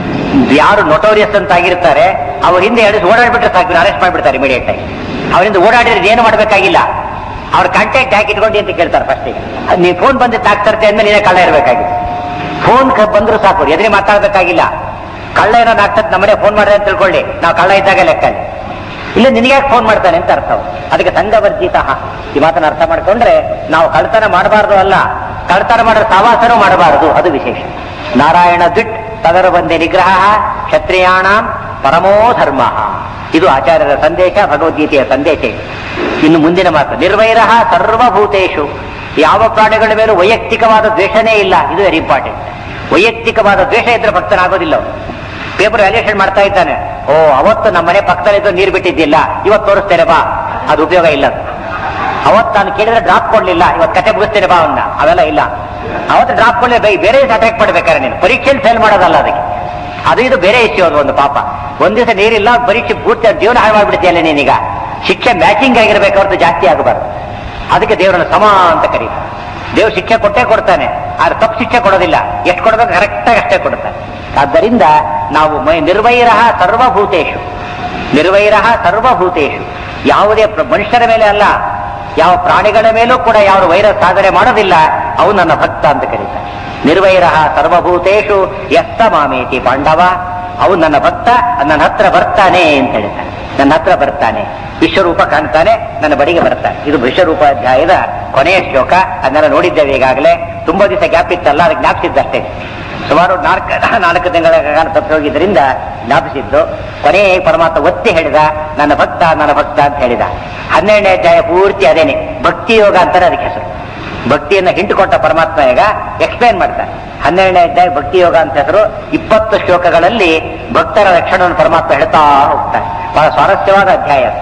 A: ಯಾರು ನೊಟೋರಿಯಸ್ ಅಂತ ಆಗಿರ್ತಾರೆ ಅವ್ರ ಹಿಂದೆ ಎಡಿಸಿ ಓಡಾಡ್ಬಿಟ್ರೆ ಸಾಕು ಅರೆಸ್ಟ್ ಮಾಡ್ಬಿಡ್ತಾರೆ ಇಮಿಡಿಯೇಟ್ ಆಗಿ ಅವರಿಂದ ಓಡಾಡಿದ್ರೆ ಏನು ಮಾಡ್ಬೇಕಾಗಿಲ್ಲ ಅವ್ರ ಕಾಂಟ್ಯಾಕ್ಟ್ ಯಾಕೆ ಇಟ್ಕೊಂಡಿ ಅಂತ ಕೇಳ್ತಾರೆ ಫಸ್ಟಿಗೆ ನೀವು ಫೋನ್ ಬಂದಿತ್ತು ಆಗ್ತರ್ತೆ ಅಂದ್ರೆ ನೀನೇ ಕಳ್ಳ ಇರಬೇಕಾಗಿತ್ತು ಫೋನ್ ಬಂದ್ರು ಸಾಕು ಎದುರಿ ಮಾತಾಡ್ಬೇಕಾಗಿಲ್ಲ ಕಳ್ಳ ಏನಾದ್ರು ಆಗ್ತದೆ ನಮ್ಮನೆ ಫೋನ್ ಮಾಡಿದ್ರೆ ಅಂತ ತಿಳ್ಕೊಳ್ಳಿ ನಾವು ಕಳ್ಳ ಇದ್ದಾಗ ಲೆಕ್ಕಲ್ಲಿ ಇಲ್ಲ ನಿನಗ್ಯಾಕೆ ಫೋನ್ ಮಾಡ್ತಾನೆ ಅಂತ ಅರ್ಥ ಅವ್ರು. ಅದಕ್ಕೆ ಸಂಘವರ್ಜಿತ ಈ ಮಾತನ್ನ ಅರ್ಥ ಮಾಡ್ಕೊಂಡ್ರೆ ನಾವು ಕಳ್ತನ ಮಾಡಬಾರ್ದು ಅಲ್ಲ ಕಳ್ತನ ಮಾಡೋ ಸವಾಸನೂ ಮಾಡಬಾರದು ಅದು ವಿಶೇಷ ನಾರಾಯಣ ದಿಟ್ ತದರ ಬಂದೆ ನಿಗ್ರಹ ಕ್ಷತ್ರಿಯಾಣ ಪರಮೋ ಧರ್ಮ ಇದು ಆಚಾರ್ಯರ ಸಂದೇಶ ಭಗವದ್ಗೀತೆಯ ಸಂದೇಶ ಇದು. ಇನ್ನು ಮುಂದಿನ ಮಾತು ನಿರ್ವೈರ ಸರ್ವಭೂತೇಶು ಯಾವ ಪ್ರಾಣಿಗಳ ಮೇಲೂ ವೈಯಕ್ತಿಕವಾದ ದ್ವೇಷನೇ ಇಲ್ಲ ಇದು ವೆರಿ ಇಂಪಾರ್ಟೆಂಟ್ ವೈಯಕ್ತಿಕವಾದ ದ್ವೇಷ ಇದ್ರೆ ಭಕ್ತನಾಗೋದಿಲ್ಲ ಅವನು. ಪೇಪರ್ ವ್ಯಾಲ್ಯೂಷನ್ ಮಾಡ್ತಾ ಇದ್ದಾನೆ ಓ ಅವತ್ತು ನಮ್ಮ ಮನೆ ಪಕ್ಕದಲ್ಲಿದ್ದು ನೀರು ಬಿಟ್ಟಿದ್ದಿಲ್ಲ ಇವತ್ತು ತೋರಿಸ್ತೇನೆ ಬಾ ಅದು ಉಪಯೋಗ ಇಲ್ಲ ಅದು. ಅವತ್ತು ನಾನು ಕೇಳಿದ್ರೆ ಡ್ರಾಪ್ ಕೊಡ್ಲಿಲ್ಲ ಇವತ್ತು ಕತೆ ಮುಗಿಸ್ತೇನೆ ಬಾ ಅವನ್ನ ಅವೆಲ್ಲ ಇಲ್ಲ ಅವತ್ತು ಡ್ರಾಪ್ ಕೊಡ್ಲಿ ಬೈ ಬೇರೆ ಅಟ್ಯಾಕ್ ಮಾಡ್ಬೇಕಾರೆ ನೀನು ಪರೀಕ್ಷೆಯಲ್ಲಿ ಫೇಲ್ ಮಾಡೋದಲ್ಲ ಅದಕ್ಕೆ ಅದು ಇದು ಬೇರೆ ಇಶ್ಯೂ ಅದು ಒಂದು ಪಾಪ ಒಂದ್ ದಿವಸ ನೀರಿಲ್ಲ ಪರೀಕ್ಷೆ ಪೂರ್ತಿ ಅದು ಜೀವನ ಹಾಳು ಮಾಡ್ಬಿಡ್ತೀಯಲ್ಲ ನೀನೀಗ ಶಿಕ್ಷೆ ಮ್ಯಾಚಿಂಗ್ ಆಗಿರ್ಬೇಕು ಹೊರತು ಜಾಸ್ತಿ ಆಗಬಾರ್ದು ಅದಕ್ಕೆ ದೇವರನ್ನು ಸಮ ಅಂತ ಕರೀತಾರೆ ದೇವ್ರು ಶಿಕ್ಷೆ ಕೊಟ್ಟೇ ಕೊಡ್ತಾನೆ ಆದ್ರೆ ತಪ್ಪು ಶಿಕ್ಷೆ ಕೊಡೋದಿಲ್ಲ ಎಷ್ಟು ಕೊಡಬೇಕು ಕರೆಕ್ಟಾಗಿ ಅಷ್ಟೇ ಕೊಡ್ತಾನೆ ಆದ್ದರಿಂದ ನಾವು ಮೈ ನಿರ್ವೈರ ಸರ್ವಭೂತೇಶು ನಿರ್ವೈರ ಸರ್ವಭೂತೇಶು ಯಾವುದೇ ಪ್ರ- ಮನುಷ್ಯರ ಮೇಲೆ ಅಲ್ಲ ಯಾವ ಪ್ರಾಣಿಗಳ ಮೇಲೂ ಕೂಡ ಯಾವ ವೈರ ಸಾಧನೆ ಮಾಡೋದಿಲ್ಲ ಅವು ನನ್ನ ಭಕ್ತ ಅಂತ ಕರೀತಾರೆ ನಿರ್ವೈರ ಸರ್ವಭೂತೇಶು ಎಸ್ತ ಮಾಮೇತಿ ಪಾಂಡವ ಅವನು ನನ್ನ ಭಕ್ತ ನನ್ನ ಹತ್ರ ಬರ್ತಾನೆ ಅಂತ ಹೇಳ್ತಾನೆ ನನ್ನ ಹತ್ರ ಬರ್ತಾನೆ ವಿಶ್ವರೂಪ ಕಾಣ್ತಾನೆ ನನ್ನ ಬಡಿಗೆ ಬರ್ತಾನೆ ಇದು ವಿಶ್ವರೂಪ ಅಧ್ಯಾಯದ ಕೊನೆಯ ಶ್ಲೋಕ ಅದನ್ನೆಲ್ಲ ನೋಡಿದ್ದೇವೆ ಈಗಾಗಲೇ ತುಂಬಾ ದಿವಸ ಗ್ಯಾಪ್ ಇತ್ತಲ್ಲ ಅದಕ್ಕೆ ಜ್ಞಾಪಿಸಿದ್ದಷ್ಟೇ ಸುಮಾರು ನಾಲ್ಕು ನಾಲ್ಕು ತಿಂಗಳ ಕಾಲ ತಪ್ಪಿ ಹೋಗಿದ್ದರಿಂದ ಜ್ಞಾಪಿಸಿದ್ದು ಕೊನೆ ಪರಮಾತ್ಮ ಒತ್ತಿ ಹೇಳಿದ ನನ್ನ ಭಕ್ತ ನನ್ನ ಭಕ್ತ ಅಂತ ಹೇಳಿದ ಹನ್ನೆರಡನೇ ಅಧ್ಯಾಯ ಪೂರ್ತಿ ಅದೇನೆ ಭಕ್ತಿ ಯೋಗ ಅಂತಾನೆ ಅದಕ್ಕೆ ಹೆಸರು ಭಕ್ತಿಯನ್ನ ಹಿಂಟುಕೊಟ್ಟ ಪರಮಾತ್ಮ ಈಗ ಎಕ್ಸ್ಪ್ಲೈನ್ ಮಾಡ್ತಾನೆ ಹನ್ನೆರಡನೇ ಅಧ್ಯಾಯ ಭಕ್ತಿ ಯೋಗ ಅಂತ ಹೆಸರು ಇಪ್ಪತ್ತು ಶ್ಲೋಕಗಳಲ್ಲಿ ಭಕ್ತರ ಲಕ್ಷಣವನ್ನು ಪರಮಾತ್ಮ ಹೇಳ್ತಾ ಹೋಗ್ತಾನೆ ಬಹಳ ಸ್ವಾರಸ್ಯವಾದ ಅಧ್ಯಾಯ ಅದು.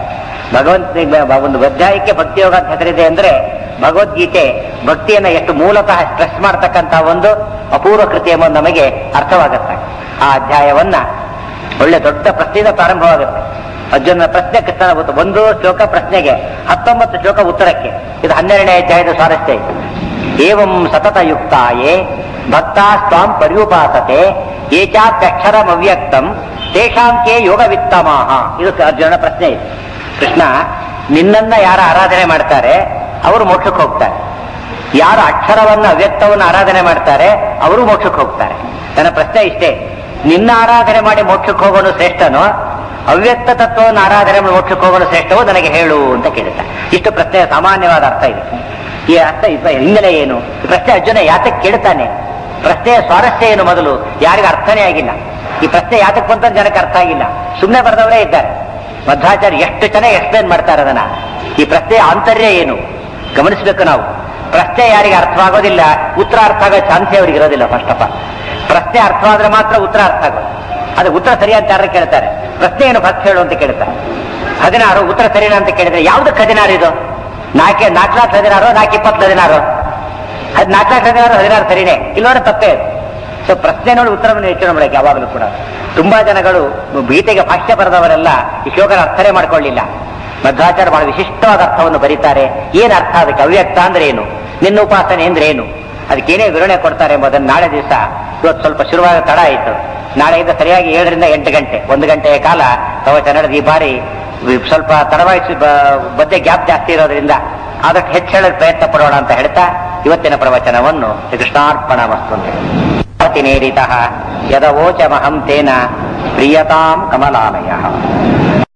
A: ಭಗವಂತ ಒಂದು ಅಧ್ಯಾಯಕ್ಕೆ ಭಕ್ತಿ ಯೋಗ ಅಂತ ಹೆಸರಿದೆ ಅಂದ್ರೆ ಭಗವದ್ಗೀತೆ ಭಕ್ತಿಯನ್ನ ಎಷ್ಟು ಮೂಲತಃ ಸ್ಟ್ರೆಸ್ ಮಾಡ್ತಕ್ಕಂತಹ ಒಂದು ಅಪೂರ್ವ ಕೃತಿ ಎಂಬುದು ನಮಗೆ ಅರ್ಥವಾಗುತ್ತೆ ಆ ಅಧ್ಯಾಯವನ್ನ ಒಳ್ಳೆ ದೊಡ್ಡ ಪ್ರಶ್ನೆಯಿಂದ ಪ್ರಾರಂಭವಾಗುತ್ತೆ ಅರ್ಜುನ ಪ್ರಶ್ನೆ ಕೃಷ್ಣನ ಉತ್ತರ ಒಂದು ಶ್ಲೋಕ ಪ್ರಶ್ನೆಗೆ ಹತ್ತೊಂಬತ್ತು ಶ್ಲೋಕ ಉತ್ತರಕ್ಕೆ ಇದು ಹನ್ನೆರಡನೇ ಅಧ್ಯಾಯದ ಸ್ವಾರಸ್ಯ ಇದು ಏವಂ ಸತತ ಯುಕ್ತಾಯೇ ಭಕ್ತಾ ಸ್ವಾಂ ಪರ್ಯುಪಾಸತೆ ಏಚಾಪ್ಯಕ್ಷರಂ ಅವ್ಯಕ್ತಂ ತೇಷಾಂ ಕೇ ಯೋಗವಿತ್ತಮಾಹ ಇದು ಅರ್ಜುನ ಪ್ರಶ್ನೆ ಇದೆ ಕೃಷ್ಣ ನಿನ್ನನ್ನ ಯಾರ ಆರಾಧನೆ ಮಾಡ್ತಾರೆ ಅವರು ಮೋಕ್ಷಕ್ಕೆ ಹೋಗ್ತಾರೆ ಯಾರು ಅಕ್ಷರವನ್ನ ಅವ್ಯಕ್ತವನ್ನು ಆರಾಧನೆ ಮಾಡ್ತಾರೆ ಅವರು ಮೋಕ್ಷಕ್ಕೆ ಹೋಗ್ತಾರೆ ನನ್ನ ಪ್ರಶ್ನೆ ಇಷ್ಟೇ ನಿನ್ನ ಆರಾಧನೆ ಮಾಡಿ ಮೋಕ್ಷಕ್ಕೆ ಹೋಗೋನು ಶ್ರೇಷ್ಠನೋ ಅವ್ಯಕ್ತ ತತ್ವವನ್ನು ಆರಾಧನೆ ಮಾಡಿ ಮೋಕ್ಷಕ್ಕೆ ಹೋಗೋನು ಶ್ರೇಷ್ಠವೋ ನನಗೆ ಹೇಳು ಅಂತ ಕೇಳುತ್ತಾರೆ ಇಷ್ಟು ಪ್ರಶ್ನೆಯ ಸಾಮಾನ್ಯವಾದ ಅರ್ಥ ಇದೆ ಈ ಅರ್ಥ ಇದ್ದ ಹಿನ್ನೆಲೆ ಏನು ಈ ಪ್ರಶ್ನೆ ಅರ್ಜುನ ಯಾತಕ್ಕೆ ಕೇಳ್ತಾನೆ ಪ್ರಶ್ನೆಯ ಸ್ವಾರಸ್ಯ ಏನು ಮೊದಲು ಯಾರಿಗೂ ಅರ್ಥನೇ ಆಗಿಲ್ಲ ಈ ಪ್ರಶ್ನೆ ಯಾತಕ್ಕೆ ಬಂತ ಜನಕ್ಕೆ ಅರ್ಥ ಆಗಿಲ್ಲ ಸುಮ್ಮನೆ ಬರೆದವರೇ ಇದ್ದಾರೆ ಮಧ್ವಾಚಾರ್ಯ ಎಷ್ಟು ಚೆನ್ನಾಗಿ ಎಕ್ಸ್ಪ್ಲೇನ್ ಮಾಡ್ತಾರೆ ಅದನ್ನ ಈ ಪ್ರಶ್ನೆಯ ಆಂತರ್ಯ ಏನು ಗಮನಿಸಬೇಕು ನಾವು ಪ್ರಶ್ನೆ ಯಾರಿಗೆ ಅರ್ಥವಾಗೋದಿಲ್ಲ ಉತ್ತರ ಅರ್ಥ ಆಗೋ ಚಾನ್ಸೇ ಅವ್ರಿಗೆ ಇರೋದಿಲ್ಲ ಫಸ್ಟ್ ಆಫ್ ಆಲ್ ಪ್ರಶ್ನೆ ಅರ್ಥವಾದ್ರೆ ಮಾತ್ರ ಉತ್ತರ ಅರ್ಥ ಆಗೋದು ಅದು ಉತ್ತರ ಸರಿ ಅಂತ ಯಾರು ಕೇಳ್ತಾರೆ ಪ್ರಶ್ನೆ ಏನು ಭಕ್ತಿ ಹೇಳು ಅಂತ ಕೇಳ್ತಾರೆ ಹದಿನಾರು ಉತ್ತರ ಸರಿನಾ ಅಂತ ಕೇಳಿದ್ರೆ ಯಾವ್ದಕ್ಕೆ ಹದಿನಾರು ಇದು ನಾಲ್ಕೆ ನಾಲ್ಕು ಲಾಕ್ ಹದಿನಾರು ನಾಲ್ಕು ಇಪ್ಪತ್ತು ಹದಿನಾರು ಅದ್ ನಾಲ್ಕು ಲಾಕ್ ಹದಿನಾರು ಹದಿನಾರು ಸರಿನೇ ಇಲ್ಲವರ ತಪ್ಪೇ ಅದು ಸೊ ಪ್ರಶ್ನೆ ನೋಡಿ ಉತ್ತರವನ್ನು ಯೋಚನೆ ಮಾಡಕ್ಕೆ ಯಾವಾಗಲೂ ಕೂಡ ತುಂಬಾ ಜನಗಳು ಗೀತೆಗೆ ಭಾಷ್ಯ ಬರೆದವರೆಲ್ಲ ಈ ಶ್ಲೋಕನ ಅರ್ಥನೇ ಮಾಡ್ಕೊಳ್ಳಿಲ್ಲ ಮಧ್ವಾಚಾರ್ಯ ಬಹಳ ವಿಶಿಷ್ಟವಾದ ಅರ್ಥವನ್ನು ಬರೀತಾರೆ ಏನ್ ಅರ್ಥ ಅದಕ್ಕೆ ಅವ್ಯಕ್ತ ಅಂದ್ರೆ ಏನು ನಿನ್ನ ಉಪಾಸನೆ ಅಂದ್ರೆ ಏನು ಅದಕ್ಕೇನೇ ವಿವರಣೆ ಕೊಡ್ತಾರೆ ಎಂಬುದನ್ನು ನಾಳೆ ದಿವಸ ಇವತ್ತು ಸ್ವಲ್ಪ ಶುರುವಾದ ತಡ ಆಯಿತು ನಾಳೆಯಿಂದ ಸರಿಯಾಗಿ ಏಳರಿಂದ ಎಂಟು ಗಂಟೆ ಒಂದು ಗಂಟೆಯ ಕಾಲ ಪ್ರವಚನ ನಡೆದು ಈ ಬಾರಿ ವಿ- ಸ್ವಲ್ಪ ತಡವಾಯಿಸಿ ಬಗ್ಗೆ ಗ್ಯಾಪ್ ಜಾಸ್ತಿ ಇರೋದ್ರಿಂದ ಆದಷ್ಟು ಹೆಚ್ಚು ಹೇಳಲು ಪ್ರಯತ್ನ ಪಡೋಣ ಅಂತ ಹೇಳ್ತಾ ಇವತ್ತಿನ ಪ್ರವಚನವನ್ನು ಶ್ರೀಕೃಷ್ಣಾರ್ಪಣ ವಸ್ತು ನೇರಿತ ಯದವೋಚಮಹಂ ತೇನ ಪ್ರಿಯತಾಂ ಕಮಲಾಲಯ